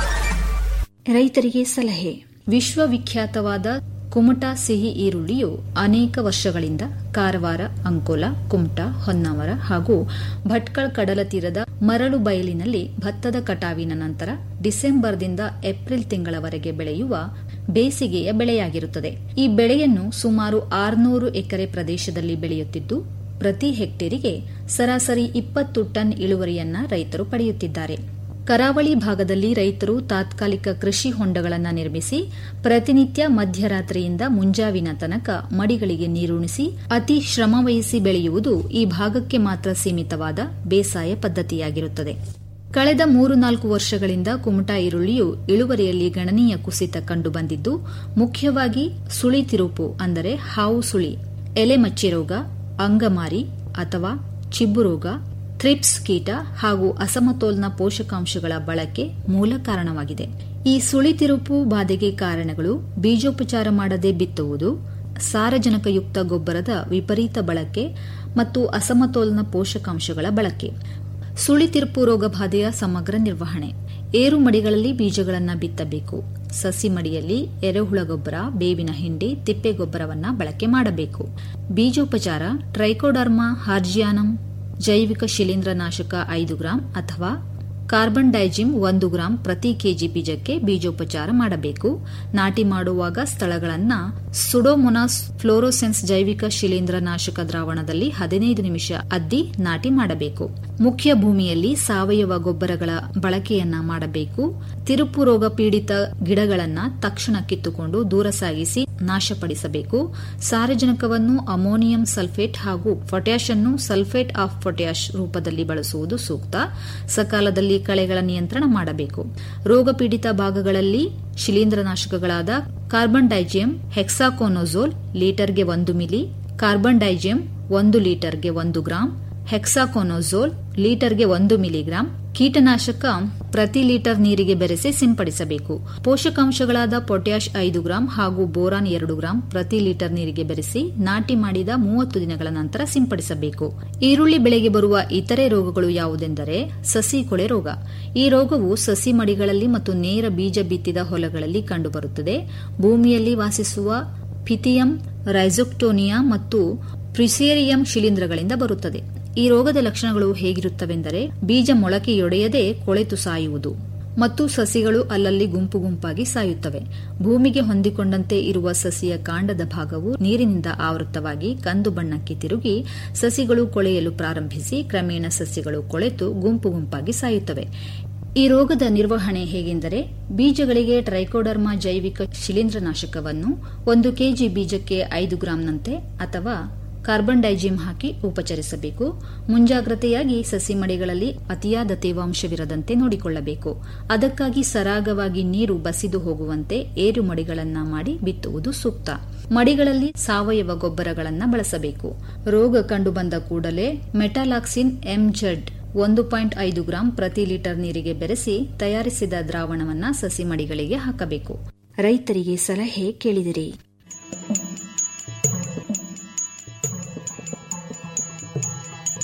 ರೈತರಿಗೆ ಸಲಹೆ ವಿಶ್ವವಿಖ್ಯಾತವಾದ ಕುಮಟಾ ಸಿಹಿ ಈರುಳ್ಳಿಯು ಅನೇಕ ವರ್ಷಗಳಿಂದ ಕಾರವಾರ ಅಂಕೋಲ ಕುಮಟಾ ಹೊನ್ನಾವರ ಹಾಗೂ ಭಟ್ಕಳ ಕಡಲ ತೀರದ ಮರಳು ಬಯಲಿನಲ್ಲಿ ಭತ್ತದ ಕಟಾವಿನ ನಂತರ ಡಿಸೆಂಬರ್ದಿಂದ ಏಪ್ರಿಲ್ ತಿಂಗಳವರೆಗೆ ಬೆಳೆಯುವ ಬೇಸಿಗೆಯ ಬೆಳೆಯಾಗಿರುತ್ತದೆ ಈ ಬೆಳೆಯನ್ನು ಸುಮಾರು ಆರುನೂರು ಎಕರೆ ಪ್ರದೇಶದಲ್ಲಿ ಬೆಳೆಯುತ್ತಿದ್ದು ಪ್ರತಿ ಹೆಕ್ಟೇರಿಗೆ ಸರಾಸರಿ ಇಪ್ಪತ್ತು ಟನ್ ಇಳುವರಿಯನ್ನ ರೈತರು ಪಡೆಯುತ್ತಿದ್ದಾರೆ ಕರಾವಳಿ ಭಾಗದಲ್ಲಿ ರೈತರು ತಾತ್ಕಾಲಿಕ ಕೃಷಿ ಹೊಂಡಗಳನ್ನು ನಿರ್ಮಿಸಿ ಪ್ರತಿನಿತ್ಯ ಮಧ್ಯರಾತ್ರಿಯಿಂದ ಮುಂಜಾವಿನ ತನಕ ಮಡಿಗಳಿಗೆ ನೀರುಣಿಸಿ ಅತಿ ಶ್ರಮವಹಿಸಿ ಬೆಳೆಯುವುದು ಈ ಭಾಗಕ್ಕೆ ಮಾತ್ರ ಸೀಮಿತವಾದ ಬೇಸಾಯ ಪದ್ಧತಿಯಾಗಿರುತ್ತದೆ ಕಳೆದ ಮೂರು ನಾಲ್ಕು ವರ್ಷಗಳಿಂದ ಕುಮಟಾ ಈರುಳ್ಳಿಯು ಇಳುವರಿಯಲ್ಲಿ ಗಣನೀಯ ಕುಸಿತ ಕಂಡುಬಂದಿದ್ದು ಮುಖ್ಯವಾಗಿ ಸುಳಿ ತಿರುಪು ಅಂದರೆ ಹಾವು ಸುಳಿ ಎಲೆ ಮಚ್ಚಿ ರೋಗ ಅಂಗಮಾರಿ ಅಥವಾ ಚಿಬ್ಬು ರೋಗ ಥ್ರಿಪ್ಸ್ ಕೀಟ ಹಾಗೂ ಅಸಮತೋಲನ ಪೋಷಕಾಂಶಗಳ ಬಳಕೆ ಮೂಲ ಕಾರಣವಾಗಿದೆ ಈ ಸುಳಿತಿರುಪು ಬಾಧೆಗೆ ಕಾರಣಗಳು ಬೀಜೋಪಚಾರ ಮಾಡದೆ ಬಿತ್ತುವುದು ಸಾರಜನಕಯುಕ್ತ ಗೊಬ್ಬರದ ವಿಪರೀತ ಬಳಕೆ ಮತ್ತು ಅಸಮತೋಲನ ಪೋಷಕಾಂಶಗಳ ಬಳಕೆ ಸುಳಿತಿರುಪು ರೋಗ ಬಾಧೆಯ ಸಮಗ್ರ ನಿರ್ವಹಣೆ ಏರು ಮಡಿಗಳಲ್ಲಿ ಬೀಜಗಳನ್ನು ಬಿತ್ತಬೇಕು ಸಸಿ ಮಡಿಯಲ್ಲಿ ಎರೆಹುಳ ಗೊಬ್ಬರ ಬೇವಿನ ಹಿಂಡಿ ತಿಪ್ಪೆ ಗೊಬ್ಬರವನ್ನ ಬಳಕೆ ಮಾಡಬೇಕು ಬೀಜೋಪಚಾರ ಟ್ರೈಕೋಡರ್ಮಾ ಹಾರ್ಜಿಯಾನಂ ಜೈವಿಕ ಶಿಲೀಂಧ್ರನಾಶಕ ಐದು ಗ್ರಾಂ ಅಥವಾ ಕಾರ್ಬನ್ ಡೈಜಿಮ್ ಒಂದು ಗ್ರಾಂ ಪ್ರತಿ ಕೆಜಿ ಬೀಜಕ್ಕೆ ಬೀಜೋಪಚಾರ ಮಾಡಬೇಕು ನಾಟಿ ಮಾಡುವಾಗ ಸ್ಥಳಗಳನ್ನು ಸುಡೋಮೊನಾಸ್ ಫ್ಲೋರೋಸೆನ್ಸ್ ಜೈವಿಕ ಶಿಲೀಂಧ್ರನಾಶಕ ದ್ರಾವಣದಲ್ಲಿ ಹದಿನೈದು ನಿಮಿಷ ಅದ್ದಿ ನಾಟಿ ಮಾಡಬೇಕು ಮುಖ್ಯ ಭೂಮಿಯಲ್ಲಿ ಸಾವಯವ ಗೊಬ್ಬರಗಳ ಬಳಕೆಯನ್ನ ಮಾಡಬೇಕು ತಿರುಪು ರೋಗ ಪೀಡಿತ ಗಿಡಗಳನ್ನು ತಕ್ಷಣ ಕಿತ್ತುಕೊಂಡು ದೂರ ಸಾಗಿಸಿ ನಾಶಪಡಿಸಬೇಕು ಸಾರಜನಕವನ್ನು ಅಮೋನಿಯಂ ಸಲ್ಫೇಟ್ ಹಾಗೂ ಪೊಟ್ಯಾಷ್ ಅನ್ನು ಸಲ್ಫೇಟ್ ಆಫ್ ಪೊಟ್ಯಾಷ್ ರೂಪದಲ್ಲಿ ಬಳಸುವುದು ಸೂಕ್ತ ಸಕಾಲದಲ್ಲಿ ಕಳೆಗಳ ನಿಯಂತ್ರಣ ಮಾಡಬೇಕು ರೋಗ ಪೀಡಿತ ಭಾಗಗಳಲ್ಲಿ ಶಿಲೀಂಧ್ರನಾಶಕಗಳಾದ ಕಾರ್ಬನ್ ಡೈಜಿಯಂ ಹೆಕ್ಸಾಕೋನೋಜೋಲ್ ಲೀಟರ್ಗೆ ಒಂದು ಮಿಲಿ ಕಾರ್ಬನ್ ಡೈಜಿಯಂ ಒಂದು ಲೀಟರ್ಗೆ ಒಂದು ಗ್ರಾಂ ಹೆಕ್ಸಾಕೋನೋಜೋಲ್ ಲೀಟರ್ಗೆ ಒಂದು ಮಿಲಿಗ್ರಾಂ ಕೀಟನಾಶಕ ಪ್ರತಿ ಲೀಟರ್ ನೀರಿಗೆ ಬೆರೆಸಿ ಸಿಂಪಡಿಸಬೇಕು ಪೋಷಕಾಂಶಗಳಾದ ಪೊಟ್ಯಾಷ್ ಐದು ಗ್ರಾಂ ಹಾಗೂ ಬೋರಾನ್ ಎರಡು ಗ್ರಾಂ ಪ್ರತಿ ಲೀಟರ್ ನೀರಿಗೆ ಬೆರೆಸಿ ನಾಟಿ ಮಾಡಿದ ಮೂವತ್ತು ದಿನಗಳ ನಂತರ ಸಿಂಪಡಿಸಬೇಕು ಈರುಳ್ಳಿ ಬೆಳೆಗೆ ಬರುವ ಇತರೆ ರೋಗಗಳು ಯಾವುದೆಂದರೆ ಸಸಿ ಕೊಳೆ ರೋಗ ಈ ರೋಗವು ಸಸಿ ಮಡಿಗಳಲ್ಲಿ ಮತ್ತು ನೇರ ಬೀಜ ಬಿತ್ತಿದ ಹೊಲಗಳಲ್ಲಿ ಕಂಡುಬರುತ್ತದೆ ಭೂಮಿಯಲ್ಲಿ ವಾಸಿಸುವ ಫಿಥಿಯಂ ರೈಸೊಕ್ಟೋನಿಯಾ ಮತ್ತು ಪ್ರಿಸೇರಿಯಂ ಶಿಲೀಂಧ್ರಗಳಿಂದ ಬರುತ್ತದೆ ಈ ರೋಗದ ಲಕ್ಷಣಗಳು ಹೇಗಿರುತ್ತವೆಂದರೆ ಬೀಜ ಮೊಳಕೆಯೊಡೆಯದೆ ಕೊಳೆತು ಸಾಯುವುದು ಮತ್ತು ಸಸಿಗಳು ಅಲ್ಲಲ್ಲಿ ಗುಂಪು ಗುಂಪಾಗಿ ಸಾಯುತ್ತವೆ ಭೂಮಿಗೆ ಹೊಂದಿಕೊಂಡಂತೆ ಇರುವ ಸಸಿಯ ಕಾಂಡದ ಭಾಗವು ನೀರಿನಿಂದ ಆವೃತವಾಗಿ ಕಂದು ಬಣ್ಣಕ್ಕೆ ತಿರುಗಿ ಸಸಿಗಳು ಕೊಳೆಯಲು ಪ್ರಾರಂಭಿಸಿ ಕ್ರಮೇಣ ಸಸಿಗಳು ಕೊಳೆತು ಗುಂಪು ಗುಂಪಾಗಿ ಸಾಯುತ್ತವೆ ಈ ರೋಗದ ನಿರ್ವಹಣೆ ಹೇಗೆಂದರೆ ಬೀಜಗಳಿಗೆ ಟ್ರೈಕೋಡರ್ಮಾ ಜೈವಿಕ ಶಿಲೀಂಧ್ರನಾಶಕವನ್ನು ಒಂದು ಕೆಜಿ ಬೀಜಕ್ಕೆ ಐದು ಗ್ರಾಂನಂತೆ ಅಥವಾ ಕಾರ್ಬನ್ ಡೈಜಿಮ್ ಹಾಕಿ ಉಪಚರಿಸಬೇಕು ಮುಂಜಾಗ್ರತೆಯಾಗಿ ಸಸಿ ಮಡಿಗಳಲ್ಲಿ ಅತಿಯಾದ ತೇವಾಂಶವಿರದಂತೆ ನೋಡಿಕೊಳ್ಳಬೇಕು ಅದಕ್ಕಾಗಿ ಸರಾಗವಾಗಿ ನೀರು ಬಸಿದು ಹೋಗುವಂತೆ ಏರು ಮಡಿಗಳನ್ನ ಮಾಡಿ ಬಿತ್ತುವುದು ಸೂಕ್ತ ಮಡಿಗಳಲ್ಲಿ ಸಾವಯವ ಗೊಬ್ಬರಗಳನ್ನು ಬಳಸಬೇಕು ರೋಗ ಕಂಡುಬಂದ ಕೂಡಲೇ ಮೆಟಾಲಾಕ್ಸಿನ್ ಎಂಜೆಡ್ ಒಂದು ಪಾಯಿಂಟ್ ಐದು ಗ್ರಾಂ ಪ್ರತಿ ಲೀಟರ್ ನೀರಿಗೆ ಬೆರೆಸಿ ತಯಾರಿಸಿದ ದ್ರಾವಣವನ್ನ ಸಸಿ ಮಡಿಗಳಿಗೆ ಹಾಕಬೇಕು ರೈತರಿಗೆ ಸಲಹೆ ಕೇಳಿದಿರಿ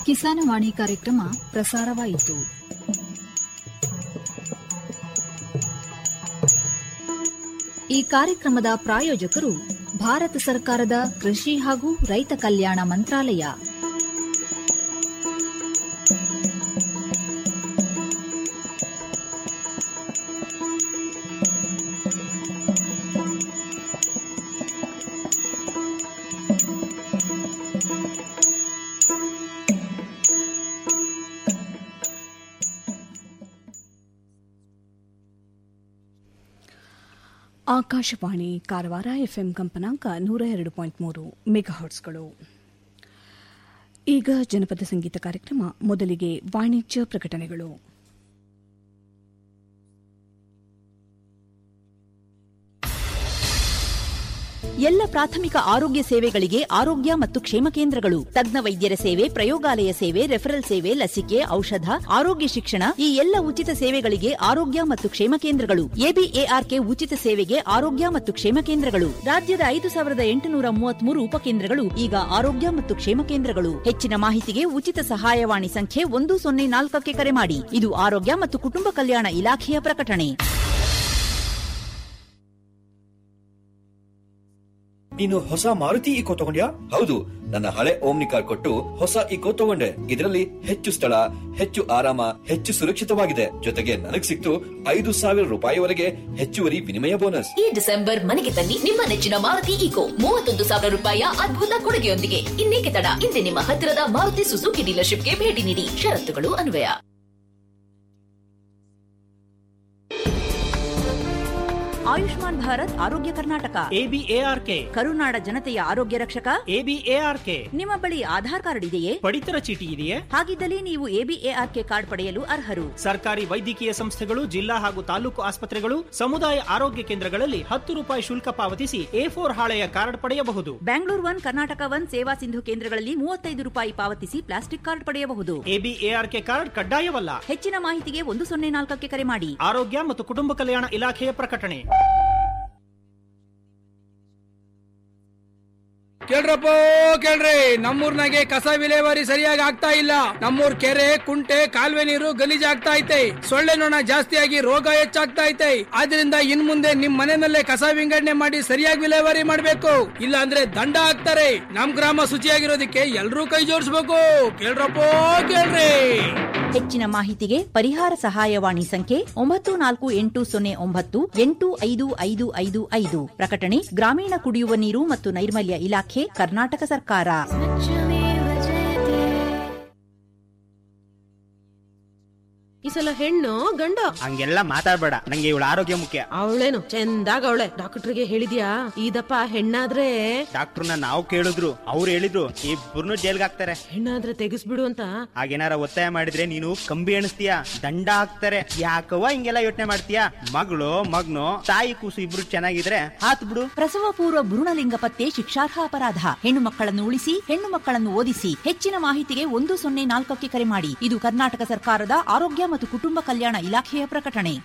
ಕಿಸಾನವಾಣಿ ಕಾರ್ಯಕ್ರಮ ಪ್ರಸಾರವಾಯಿತು ಈ ಕಾರ್ಯಕ್ರಮದ ಪ್ರಾಯೋಜಕರು ಭಾರತ ಸರ್ಕಾರದ ಕೃಷಿ ಹಾಗೂ ರೈತ ಕಲ್ಯಾಣ ಮಂತ್ರಾಲಯ ಆಕಾಶವಾಣಿ ಕಾರವಾರ ಎಫ್ಎಂ ಕಂಪನಾಂಕ ನೂರ ಎರಡು ಪಾಯಿಂಟ್ ಮೂರು ಮೆಗಾಹರ್ಟ್ಸ್ಗಳು ಈಗ ಜನಪದ ಸಂಗೀತ ಕಾರ್ಯಕ್ರಮ ಮೊದಲಿಗೆ ವಾಣಿಜ್ಯ ಪ್ರಕಟಣೆಗಳು ಎಲ್ಲ ಪ್ರಾಥಮಿಕ ಆರೋಗ್ಯ ಸೇವೆಗಳಿಗೆ ಆರೋಗ್ಯ ಮತ್ತು ಕ್ಷೇಮ ಕೇಂದ್ರಗಳು ತಜ್ಞ ವೈದ್ಯರ ಸೇವೆ ಪ್ರಯೋಗಾಲಯ ಸೇವೆ ರೆಫರಲ್ ಸೇವೆ ಲಸಿಕೆ ಔಷಧ ಆರೋಗ್ಯ ಶಿಕ್ಷಣ ಈ ಎಲ್ಲ ಉಚಿತ ಸೇವೆಗಳಿಗೆ ಆರೋಗ್ಯ ಮತ್ತು ಕ್ಷೇಮ ಕೇಂದ್ರಗಳು ಎಬಿಎಆರ್ಕೆ ಉಚಿತ ಸೇವೆಗೆ ಆರೋಗ್ಯ ಮತ್ತು ಕ್ಷೇಮ ಕೇಂದ್ರಗಳು ರಾಜ್ಯದ ಐದು ಸಾವಿರದ ಎಂಟುನೂರ ಮೂವತ್ಮೂರು ಉಪಕೇಂದ್ರಗಳು ಈಗ ಆರೋಗ್ಯ ಮತ್ತು ಕ್ಷೇಮ ಕೇಂದ್ರಗಳು ಹೆಚ್ಚಿನ ಮಾಹಿತಿಗೆ ಉಚಿತ ಸಹಾಯವಾಣಿ ಸಂಖ್ಯೆ ಒಂದು ಸೊನ್ನೆ ನಾಲ್ಕಕ್ಕೆ ಕರೆ ಮಾಡಿ ಇದು ಆರೋಗ್ಯ ಮತ್ತು ಕುಟುಂಬ ಕಲ್ಯಾಣ ಇಲಾಖೆಯ ಪ್ರಕಟಣೆ ನೀನು ಹೊಸ ಮಾರುತಿ ಇಕೋ ತಗೊಂಡ್ಯಾ ಹೌದು ನನ್ನ ಹಳೆ ಓಮ್ನಿ ಕಾರ್ ಕೊಟ್ಟು ಹೊಸ ಇಕೋ ತಗೊಂಡೆ ಇದರಲ್ಲಿ ಹೆಚ್ಚು ಸ್ಥಳ ಹೆಚ್ಚು ಆರಾಮ ಹೆಚ್ಚು ಸುರಕ್ಷಿತವಾಗಿದೆ ಜೊತೆಗೆ ನನಗ್ ಸಿಕ್ತು ಐದು ಸಾವಿರ ರೂಪಾಯಿವರೆಗೆ ಹೆಚ್ಚುವರಿ ವಿನಿಮಯ ಬೋನಸ್ ಈ ಡಿಸೆಂಬರ್ ಮನೆಗೆ ತನ್ನಿ ನಿಮ್ಮ ನೆಚ್ಚಿನ ಮಾರುತಿ ಈಕೋ ಮೂವತ್ತೊಂದು ಸಾವಿರ ರೂಪಾಯಿಯ ಅದ್ಭುತ ಕೊಡುಗೆಯೊಂದಿಗೆ ಇನ್ನೇಕೆ ತಡ ಇಂದೇ ನಿಮ್ಮ ಹತ್ತಿರದ ಮಾರುತಿ ಸುಜುಕಿ ಡೀಲರ್ಶಿಪ್ಗೆ ಭೇಟಿ ನೀಡಿ ಷರತ್ತುಗಳು ಅನ್ವಯ ಆಯುಷ್ಮಾನ್ ಭಾರತ್ ಆರೋಗ್ಯ ಕರ್ನಾಟಕ ಎಬಿಎಆರ್ಕೆ ಕರುನಾಡ ಜನತೆಯ ಆರೋಗ್ಯ ರಕ್ಷಕ ಎಬಿಎಆರ್ಕೆ ನಿಮ್ಮ ಬಳಿ ಆಧಾರ್ ಕಾರ್ಡ್ ಇದೆಯೇ ಪಡಿತರ ಚೀಟಿ ಇದೆಯೇ ಹಾಗಿದ್ದಲ್ಲಿ ನೀವು ಎಬಿಎಆರ್ಕೆ ಕಾರ್ಡ್ ಪಡೆಯಲು ಅರ್ಹರು ಸರ್ಕಾರಿ ವೈದ್ಯಕೀಯ ಸಂಸ್ಥೆಗಳು ಜಿಲ್ಲಾ ಹಾಗೂ ತಾಲೂಕು ಆಸ್ಪತ್ರೆಗಳು ಸಮುದಾಯ ಆರೋಗ್ಯ ಕೇಂದ್ರಗಳಲ್ಲಿ ಹತ್ತು ರೂಪಾಯಿ ಶುಲ್ಕ ಪಾವತಿಸಿ ಎ ಫೋರ್ ಹಾಳೆಯ ಕಾರ್ಡ್ ಪಡೆಯಬಹುದು ಬ್ಯಾಂಗ್ಳೂರ್ ಒನ್ ಕರ್ನಾಟಕ ಒನ್ ಸೇವಾ ಸಿಂಧು ಕೇಂದ್ರಗಳಲ್ಲಿ ಮೂವತ್ತೈದು ರೂಪಾಯಿ ಪಾವತಿಸಿ ಪ್ಲಾಸ್ಟಿಕ್ ಕಾರ್ಡ್ ಪಡೆಯಬಹುದು ಎಬಿಎಆರ್ಕೆ ಕಾರ್ಡ್ ಕಡ್ಡಾಯವಲ್ಲ ಹೆಚ್ಚಿನ ಮಾಹಿತಿಗೆ ಒಂದು ಸೊನ್ನೆ ನಾಲ್ಕಕ್ಕೆ ಕರೆ ಮಾಡಿ ಆರೋಗ್ಯ ಮತ್ತು ಕುಟುಂಬ ಕಲ್ಯಾಣ ಇಲಾಖೆಯ ಪ್ರಕಟಣೆ ಕೇಳ್ರಪ್ಪ ಕೇಳ್ರಿ ನಮ್ಮೂರ್ನಾಗೆ ಕಸ ವಿಲೇವಾರಿ ಸರಿಯಾಗಿ ಆಗ್ತಾ ಇಲ್ಲ ನಮ್ಮೂರ್ ಕೆರೆ ಕುಂಟೆ ಕಾಲುವೆ ನೀರು ಗಲೀಜಾಗ್ತಾ ಐತೆ ಸೊಳ್ಳೆ ನೊಣ ಜಾಸ್ತಿಯಾಗಿ ರೋಗ ಹೆಚ್ಚಾಗ್ತಾ ಐತೆ ಆದ್ರಿಂದ ಇನ್ ಮುಂದೆ ನಿಮ್ ಮನೆ ಮೇಲೆ ಕಸ ವಿಂಗಡಣೆ ಮಾಡಿ ಸರಿಯಾಗಿ ವಿಲೇವಾರಿ ಮಾಡ್ಬೇಕು ಇಲ್ಲ ಅಂದ್ರೆ ದಂಡ ಹಾಕ್ತಾರೆ ನಮ್ ಗ್ರಾಮ ಶುಚಿಯಾಗಿರೋದಕ್ಕೆ ಎಲ್ರೂ ಕೈ ಜೋಡಿಸ್ಬೇಕು ಕೇಳ್ರಪ್ಪ ಕೇಳ್ರಿ ಹೆಚ್ಚಿನ ಮಾಹಿತಿಗೆ ಪರಿಹಾರ ಸಹಾಯವಾಣಿ ಸಂಖ್ಯೆ ಒಂಬತ್ತು ನಾಲ್ಕು ಎಂಟು ಸೊನ್ನೆ ಒಂಬತ್ತು ಎಂಟು ಐದು ಐದು ಐದು ಐದು ಪ್ರಕಟಣೆ ಗ್ರಾಮೀಣ ಕುಡಿಯುವ ನೀರು ಮತ್ತು ನೈರ್ಮಲ್ಯ ಇಲಾಖೆ ಕರ್ನಾಟಕ ಸರ್ಕಾರ ಈ ಸಲ ಹೆಣ್ಣು ಗಂಡು ಹಂಗೆಲ್ಲ ಮಾತಾಡ್ಬೇಡ ನಂಗೆ ಇವಳ ಆರೋಗ್ಯ ಮುಖ್ಯ ಅವಳೇನು ಚಂದಾಗ ಅವಳೆ ಡಾಕ್ಟರ್ಗೆ ಹೇಳಿದ್ಯಾ ಇದಪ್ಪ ಹೆಣ್ಣಾದ್ರೆ ಡಾಕ್ಟರ್ನ ನಾವು ಕೇಳಿದ್ರು ಅವ್ರು ಹೇಳಿದ್ರು ಇಬ್ಬರನ್ನು ಜೈಲ್ಗೆ ಹಾಕ್ತಾರೆ ಹೆಣ್ಣಾದ್ರೆ ತೆಗಿಸ್ಬಿಡು ಅಂತ ಹಾಗೇನಾರ ಒತ್ತಾಯ ಮಾಡಿದ್ರೆ ನೀನು ಕಂಬಿ ಎಣಿಸ್ತೀಯ ದಂಡ ಹಾಕ್ತಾರೆ ಯಾಕವ್ವ ಹಿಂಗೆಲ್ಲ ಯೋಚನೆ ಮಾಡ್ತೀಯ ಮಗಳು ಮಗ್ನು ತಾಯಿ ಕೂಸು ಇಬ್ರು ಚೆನ್ನಾಗಿದ್ರೆ ಹಾತ್ ಬಿಡು ಪ್ರಸವ ಪೂರ್ವ ಭ್ರೂಣಲಿಂಗ ಪತ್ತೆ ಶಿಕ್ಷಾರ್ಹ ಅಪರಾಧ ಹೆಣ್ಣು ಮಕ್ಕಳನ್ನು ಉಳಿಸಿ ಹೆಣ್ಣು ಮಕ್ಕಳನ್ನು ಓದಿಸಿ ಹೆಚ್ಚಿನ ಮಾಹಿತಿಗೆ ಒಂದು ಸೊನ್ನೆ ನಾಲ್ಕಕ್ಕೆ ಕರೆ ಮಾಡಿ ಇದು ಕರ್ನಾಟಕ ಸರ್ಕಾರದ ಆರೋಗ್ಯ ಮತ್ತು ಕುಟುಂಬ ಕಲ್ಯಾಣ ಇಲಾಖೆಯ ಪ್ರಕಟಣೆ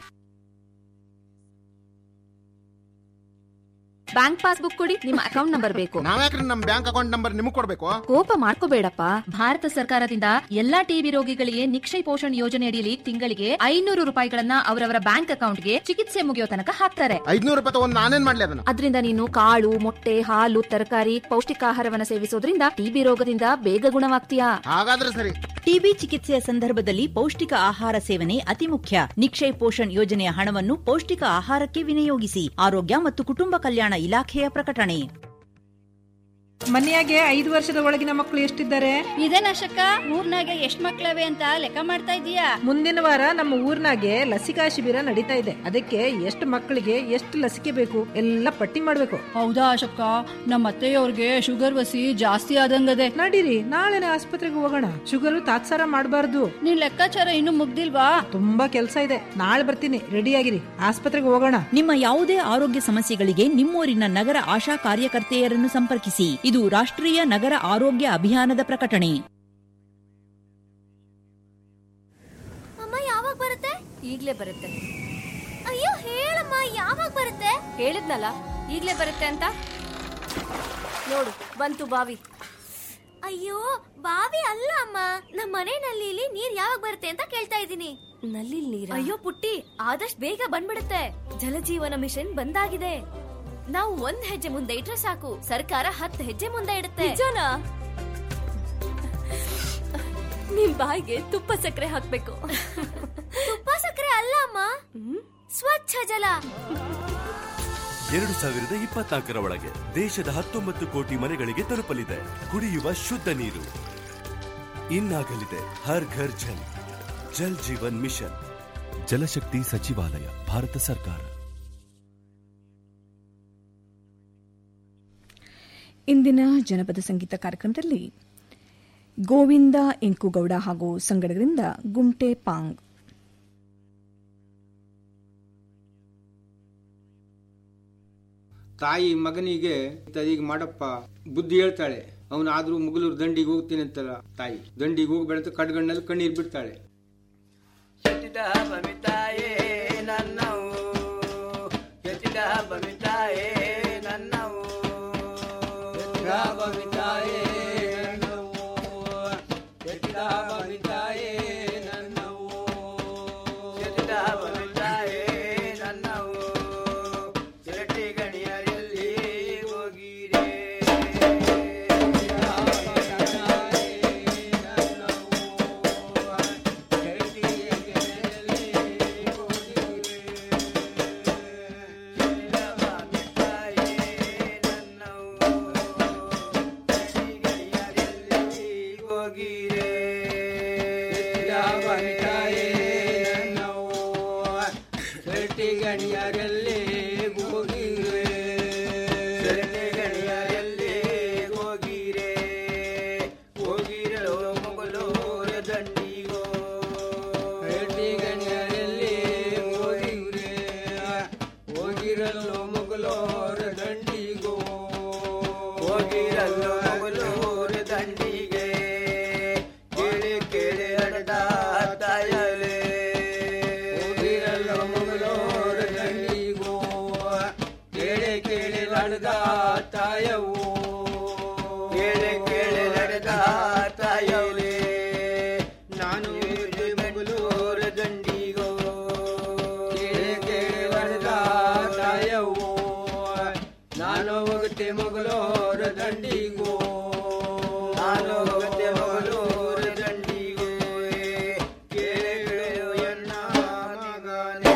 ಬ್ಯಾಂಕ್ ಪಾಸ್ಬುಕ್ ಕೊಡಿ ನಿಮ್ಮ ಅಕೌಂಟ್ ನಂಬರ್ ಬೇಕು ನಾವ್ಯಾಕ್ರಿ ನಮ್ ಬ್ಯಾಂಕ್ ಅಕೌಂಟ್ ನಂಬರ್ ನಿಮಗ್ ಕೊಡ್ಬೇಕು ಕೋಪ ಮಾಡ್ಕೋಬೇಡಪ್ಪ ಭಾರತ ಸರ್ಕಾರದಿಂದ ಎಲ್ಲಾ ಟಿಬಿ ರೋಗಿಗಳಿಗೆ ನಿಕ್ಷಯ ಪೋಷಣ್ ಯೋಜನೆ ಅಡಿಯಲ್ಲಿ ತಿಂಗಳಿಗೆ ಐನೂರು ರೂಪಾಯಿಗಳನ್ನ ಅವರವರ ಬ್ಯಾಂಕ್ ಅಕೌಂಟ್ಗೆ ಚಿಕಿತ್ಸೆ ಮುಗಿಯೋ ತನಕ ಹಾಕ್ತಾರೆ ಐದ್ನೂರು ರೂಪಾಯಿ ತಗೊಂಡ್ ನಾನೇನ್ ಮಾಡ್ಲಿ ಅದನ್ನ ಅದರಿಂದ ನೀನು ಕಾಳು ಮೊಟ್ಟೆ ಹಾಲು ತರಕಾರಿ ಪೌಷ್ಟಿಕಾಹಾರವನ್ನ ಸೇವಿಸೋದ್ರಿಂದ ಟಿಬಿ ರೋಗದಿಂದ ಬೇಗ ಗುಣವಾಗ್ತೀಯಾ ಹಾಗಾದ್ರೆ ಸರಿ ಟಿಬಿ ಚಿಕಿತ್ಸೆಯ ಸಂದರ್ಭದಲ್ಲಿ ಪೌಷ್ಟಿಕ ಆಹಾರ ಸೇವನೆ ಅತಿ ಮುಖ್ಯ ನಿಕ್ಷಯ್ ಪೋಷಣ್ ಯೋಜನೆಯ ಹಣವನ್ನು ಪೌಷ್ಟಿಕ ಆಹಾರಕ್ಕೆ ವಿನಿಯೋಗಿಸಿ ಆರೋಗ್ಯ ಮತ್ತು ಕುಟುಂಬ ಕಲ್ಯಾಣ ಇಲಾಖೆಯ ಪ್ರಕಟಣೆ ಮನೆಯಾಗೆ ಐದು ವರ್ಷದ ಒಳಗಿನ ಮಕ್ಕಳು ಎಷ್ಟಿದ್ದಾರೆ ಇದೇನಶಕ ಊರ್ನಾಗೆ ಎಷ್ಟ್ ಮಕ್ಳವೆ ಅಂತ ಲೆಕ್ಕ ಮಾಡ್ತಾ ಇದೀಯಾ ಮುಂದಿನ ವಾರ ನಮ್ಮ ಊರ್ನಾಗೆ ಲಸಿಕಾ ಶಿಬಿರ ನಡೀತಾ ಇದೆ ಅದಕ್ಕೆ ಎಷ್ಟು ಮಕ್ಕಳಿಗೆ ಎಷ್ಟು ಲಸಿಕೆ ಬೇಕು ಎಲ್ಲ ಪಟ್ಟಿ ಮಾಡ್ಬೇಕು ಹೌದಾ ಅಶಕ್ಕ ನಮ್ಮ ಅತ್ತೆಯವ್ರಿಗೆ ಶುಗರ್ ವಸಿ ಜಾಸ್ತಿ ಆದಂಗದೆ ನಡೀರಿ ನಾಳೆನೆ ಆಸ್ಪತ್ರೆಗೆ ಹೋಗೋಣ ಶುಗರ್ ತಾತ್ಸಾರ ಮಾಡಬಾರ್ದು ನಿನ್ ಲೆಕ್ಕಾಚಾರ ಇನ್ನು ಮುಗ್ದಿಲ್ವಾ ತುಂಬಾ ಕೆಲಸ ಇದೆ ನಾಳೆ ಬರ್ತೀನಿ ರೆಡಿ ಆಗಿರಿ ಆಸ್ಪತ್ರೆಗೆ ಹೋಗೋಣ ನಿಮ್ಮ ಯಾವುದೇ ಆರೋಗ್ಯ ಸಮಸ್ಯೆಗಳಿಗೆ ನಿಮ್ಮೂರಿನ ನಗರ ಆಶಾ ಕಾರ್ಯಕರ್ತೆಯರನ್ನು ಸಂಪರ್ಕಿಸಿ ಇದು ರಾಷ್ಟ್ರೀಯ ನಗರ ಆರೋಗ್ಯ ಅಭಿಯಾನದ ಪ್ರಕಟಣೆ ಅಮ್ಮ ಯಾವಾಗ ಬರುತ್ತೆ ಈಗ್ಲೇ ಬರುತ್ತೆ ಅಯ್ಯೋ ಹೇಳಮ್ಮ ಯಾವಾಗ ಬರುತ್ತೆ ಹೇಳಿದ್ನಲ್ಲ ಈಗ್ಲೇ ಬರುತ್ತೆ ಅಂತ ನೋಡು ಬಂತು ಬಾವಿ ಅಯ್ಯೋ ಬಾವಿ ಅಲ್ಲ ಅಮ್ಮ ನಮ್ಮ ಮನೆ ನಲ್ಲಿಲಿ ನೀರ್ ಯಾವಾಗ ಬರುತ್ತೆ ಅಂತ ಕೇಳ್ತಾ ಇದ್ದೀನಿ ನಲ್ಲಿ ನೀರ ಅಯ್ಯೋ ಪುಟ್ಟಿ ಆದಷ್ಟು ಬೇಗ ಬಂದ್ಬಿಡುತ್ತೆ ಜಲಜೀವನ ಮಿಷನ್ ಬಂದಾಗಿದೆ ನಾವು ಒಂದ್ ಹೆಜ್ಜೆ ಮುಂದೆ ಇಟ್ರೆ ಸಾಕು ಸರ್ಕಾರ ಹತ್ತು ಹೆಜ್ಜೆ ಮುಂದೆ ಇಡುತ್ತೆ ನಿಜನಾ ನಿಮ್ ಬಾಯಿಗೆ ತುಪ್ಪ ಸಕ್ಕರೆ ಹಾಕ್ಬೇಕು ತುಪ್ಪ ಸಕ್ಕರೆ ಅಲ್ಲ ಅಮ್ಮ ಸ್ವಚ್ಛ ಜಲ ಎರಡು ಸಾವಿರದ ಇಪ್ಪತ್ನಾಲ್ಕರ ಒಳಗೆ ದೇಶದ ಹತ್ತೊಂಬತ್ತು ಕೋಟಿ ಮನೆಗಳಿಗೆ ತಲುಪಲಿದೆ ಕುಡಿಯುವ ಶುದ್ಧ ನೀರು ಇನ್ನಾಗಲಿದೆ ಹರ್ ಘರ್ ಜಲ್ ಜಲ್ ಜೀವನ್ ಮಿಷನ್ ಜಲಶಕ್ತಿ ಸಚಿವಾಲಯ ಭಾರತ ಸರ್ಕಾರ ಇಂದಿನ ಜನಪದ ಸಂಗೀತ ಕಾರ್ಯಕ್ರಮದಲ್ಲಿ ಗೋವಿಂದ ಇಂಕುಗೌಡ ಹಾಗೂ ಸಂಗಡಗರಿಂದ ಗುಂಟೆ ಪಾಂಗ್ ತಾಯಿ ಮಗನಿಗೆ ಈಗ ಮಾಡಪ್ಪ ಬುದ್ಧಿ ಹೇಳ್ತಾಳೆ ಅವನಾದ್ರೂ ಮುಗಲೂರು ದಂಡಿಗೆ ಹೋಗ್ತೀನಿ ಅಂತಲ್ಲ ತಾಯಿ ದಂಡಿಗೆ ಹೋಗ್ಬೇಡ ಅಂತ ಕಡ್ಗಣ್ಣಲ್ಲಿ ಕಣ್ಣೀರ್ ಬಿಡ್ತಾಳೆ ಎತ್ತಿದ ಬಮಿತಾಯೇ ನನ್ನವು ಎತ್ತಿದ ಬಮಿತಾಯೇ ನನ್ನವು ಎತ್ತಿದ ಬಮಿತಾಯೇ ನನ್ನವು ಎತ್ತಿದ ಬಮಿತಾಯೇ ನನ್ನವು ಎತ್ತಿದ ಬಮಿತಾಯೇ ನನ್ನವು ಚಿರಟಿ ಗಣಿಯರಲ್ಲಿ ಹೋಗಿರೇ ಗಣಿಯರಲ್ಲಿ ಹೋಗಿರೆ ಗಣಿಯರಲ್ಲಿ ಹೋಗಿರೆ ಹೋಗಿರಲು ಮೊಗಲೂರ ದಂಡಿಗೋ ಗಣಿಯರಲ್ಲಿ ಹೋಗಿರೆ ಹೋಗಿರಲು ಮೊಗಲೂರ ದಂಡಿಗೋ ಹೋಗಿರಲು ಮೊಗಲೂರ ದಂಡಿಗೆ ಕೇಳಿ ಕೇಳಿ ಹಡದ ತಾಯಲೆ ಹೋಗಿರಲು ಮೊಗಲೂರ ದಂಡಿಗೋ ಕೇಳಿ ಕೇಳಿ ಹಡದ ತಾಯವು ಕೇಳಿ ಕೇಳಿ ನಡೆದ ತಾಯಲೆ ನಾನು ಮೊಗಲೂರ ದಂಡಿಗೋ ಕೇಳಿ ಕೇಳಿ ಹಡದ ತಾಯವು ನಾನು ಹೋಗುತ್ತೆ ಮೊಗಲೂರ ದಂಡಿಗೋ ನಾನು ಹೋಗುತ್ತೆ ಮೊಗಲೂರ ದಂಡಿಗೋ ಕೇಳು ಎನ್ನ ಮಗನೇ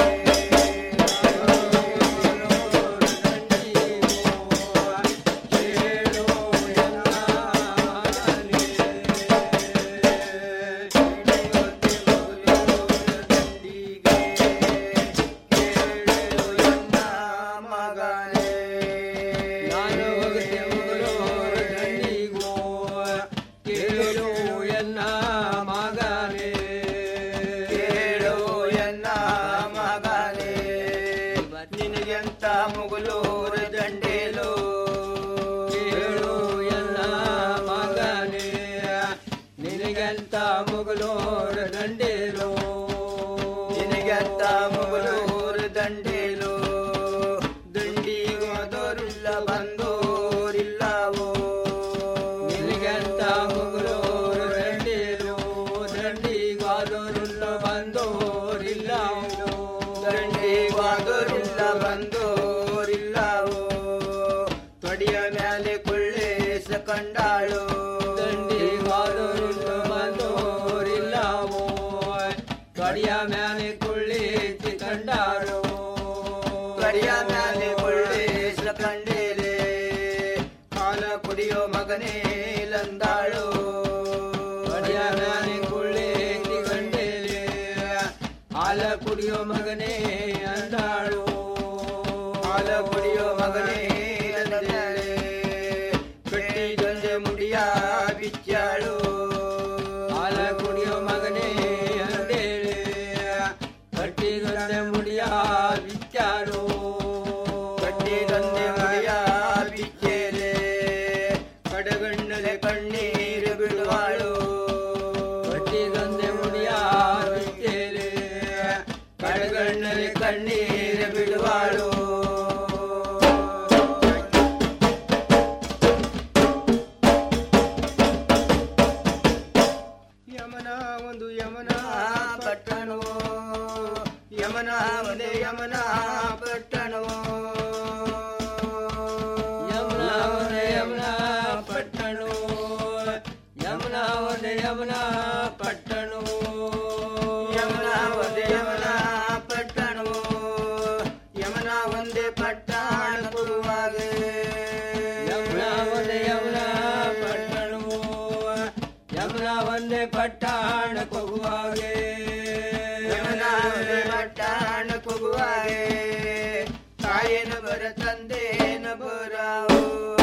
ನಾನು ಹೋಗುತ್ತೆ ಮೊಗಲೂರ ದಂಡಿಗೋ ಕೇಳು ಎನ್ನ ಮಗನೇ ಕೇಳು ಎನ್ನ ಮಗನೇ ನಿನಗೆಂತ ಮುಗುಲೂರ ದಂಡೇಲು ಕೇಳು ಎನ್ನ ಮಗನೇ ನಿನಗೆಂತ ಮುಗುಲೂರ ದಂಡೇಲು ನಿನಗೆಂತ ಮುಗುಲೂರ ದಂಡೇಲು ದಂಡಿಗೋದೋರಿಲ್ಲ ಬಂದೋರಿಲ್ಲವೋ ನಿನಗೆಂತ ಮುಗುಲೂರ ದಂಡೇಲು ದಂಡಿಗೋದೋರಿಲ್ಲ ಬಂದೋರಿಲ್ಲವೋ ದಂಡಿಗೋದೋರಿಲ್ಲ ಬಂದೋರಿಲ್ಲವೋ ತೊಡಿಯ ಮ್ಯಾಲೆ ಕೊಳ್ಳೇಸ ಕಂಡಾಳು ದಂಡಿಗೋದೋರಿಲ್ಲ ಬಂದೋರಿಲ್ಲವೋ ತೊಡಿಯ ಮ್ಯಾಲೆ ಕೊಳ್ಳೇಸಿ ಕಂಡಾಳು ಕಡಿಯ ಮ್ಯಾಲೆ ಕೊಳ್ಳೇಸ ಕಂಡೇಲೆ ಹಾಲ ಕುಡಿಯೋ ಮಗನೇ ಲಂದಾಳು ಕಡಿಯ ಮ್ಯಾಲೆ ಕೊಳ್ಳೇಸಿ ಕಂಡೇಲೆ ಹಾಲ ಕುಡಿಯೋ ಮಗನೇ ಅಂದಾಳು ಹಾಲ ಕುಡಿಯೋ ಮಗನೇ ಅಂದಾಳೆ ಕಟ್ಟಿ ಗಂಜೆ ಮುಡಿಯ ಬಿಚ್ಚಾಳು ಹಾಲ ಕುಡಿಯೋ ಮಗನೇ ಅಂದೇಳೆ ಕಟ್ಟಿ ಗಂಜೆ ಮುಡಿಯ ಬಿಚ್ಚಾಳು ಕಟ್ಟಿ ಗಂಜೆ ಮುಡಿಯ ಬಿಚ್ಚೇಲೆ ಕಡಗಣ್ಣಲೆ ಕಣ್ಣೀರು ಬಿಡುವಾಳು ಕಟ್ಟಿ ಗಂಜೆ ಮುಡಿಯ ಬಿಚ್ಚೇಲೆ ಕಡಗಣ್ಣ ಯಮುನಾ ಪಟ್ಟಣವೋ ಯಮುನಾ ಒಂದೇ ಯಮುನಾ ಪಟ್ಟಣವೋ ಯಮುನಾ ಒಂದೇ ಯಮುನಾ ಪಟ್ಟಣವೋ ಯಮುನಾ ಒಂದೇ ಯಮುನಾ ಪಟ್ಟಣವೋ ಯಮುನಾ ಒಂದೇ ಯಮುನಾ ಪಟ್ಟಣವೋ ಯಮುನಾ ಒಂದೇ ಪಟ್ಟಣ ಗುರುವಾಗೆ ಯಮುನಾ ಒಂದೇ ಯಮುನಾ ಪಟ್ಟಣವೋ ಯಮುನಾ ಒಂದೇ ಪಟ್ಟಣ ಕೊಗುವಾಗೆ ಯಮುನಾ ಒಂದೇ ಪಟ್ಟಣ ಕೊಗುವಾಗೆ ತಾಯೇನ ಬರ ತಂದೇನ ಬರಾವು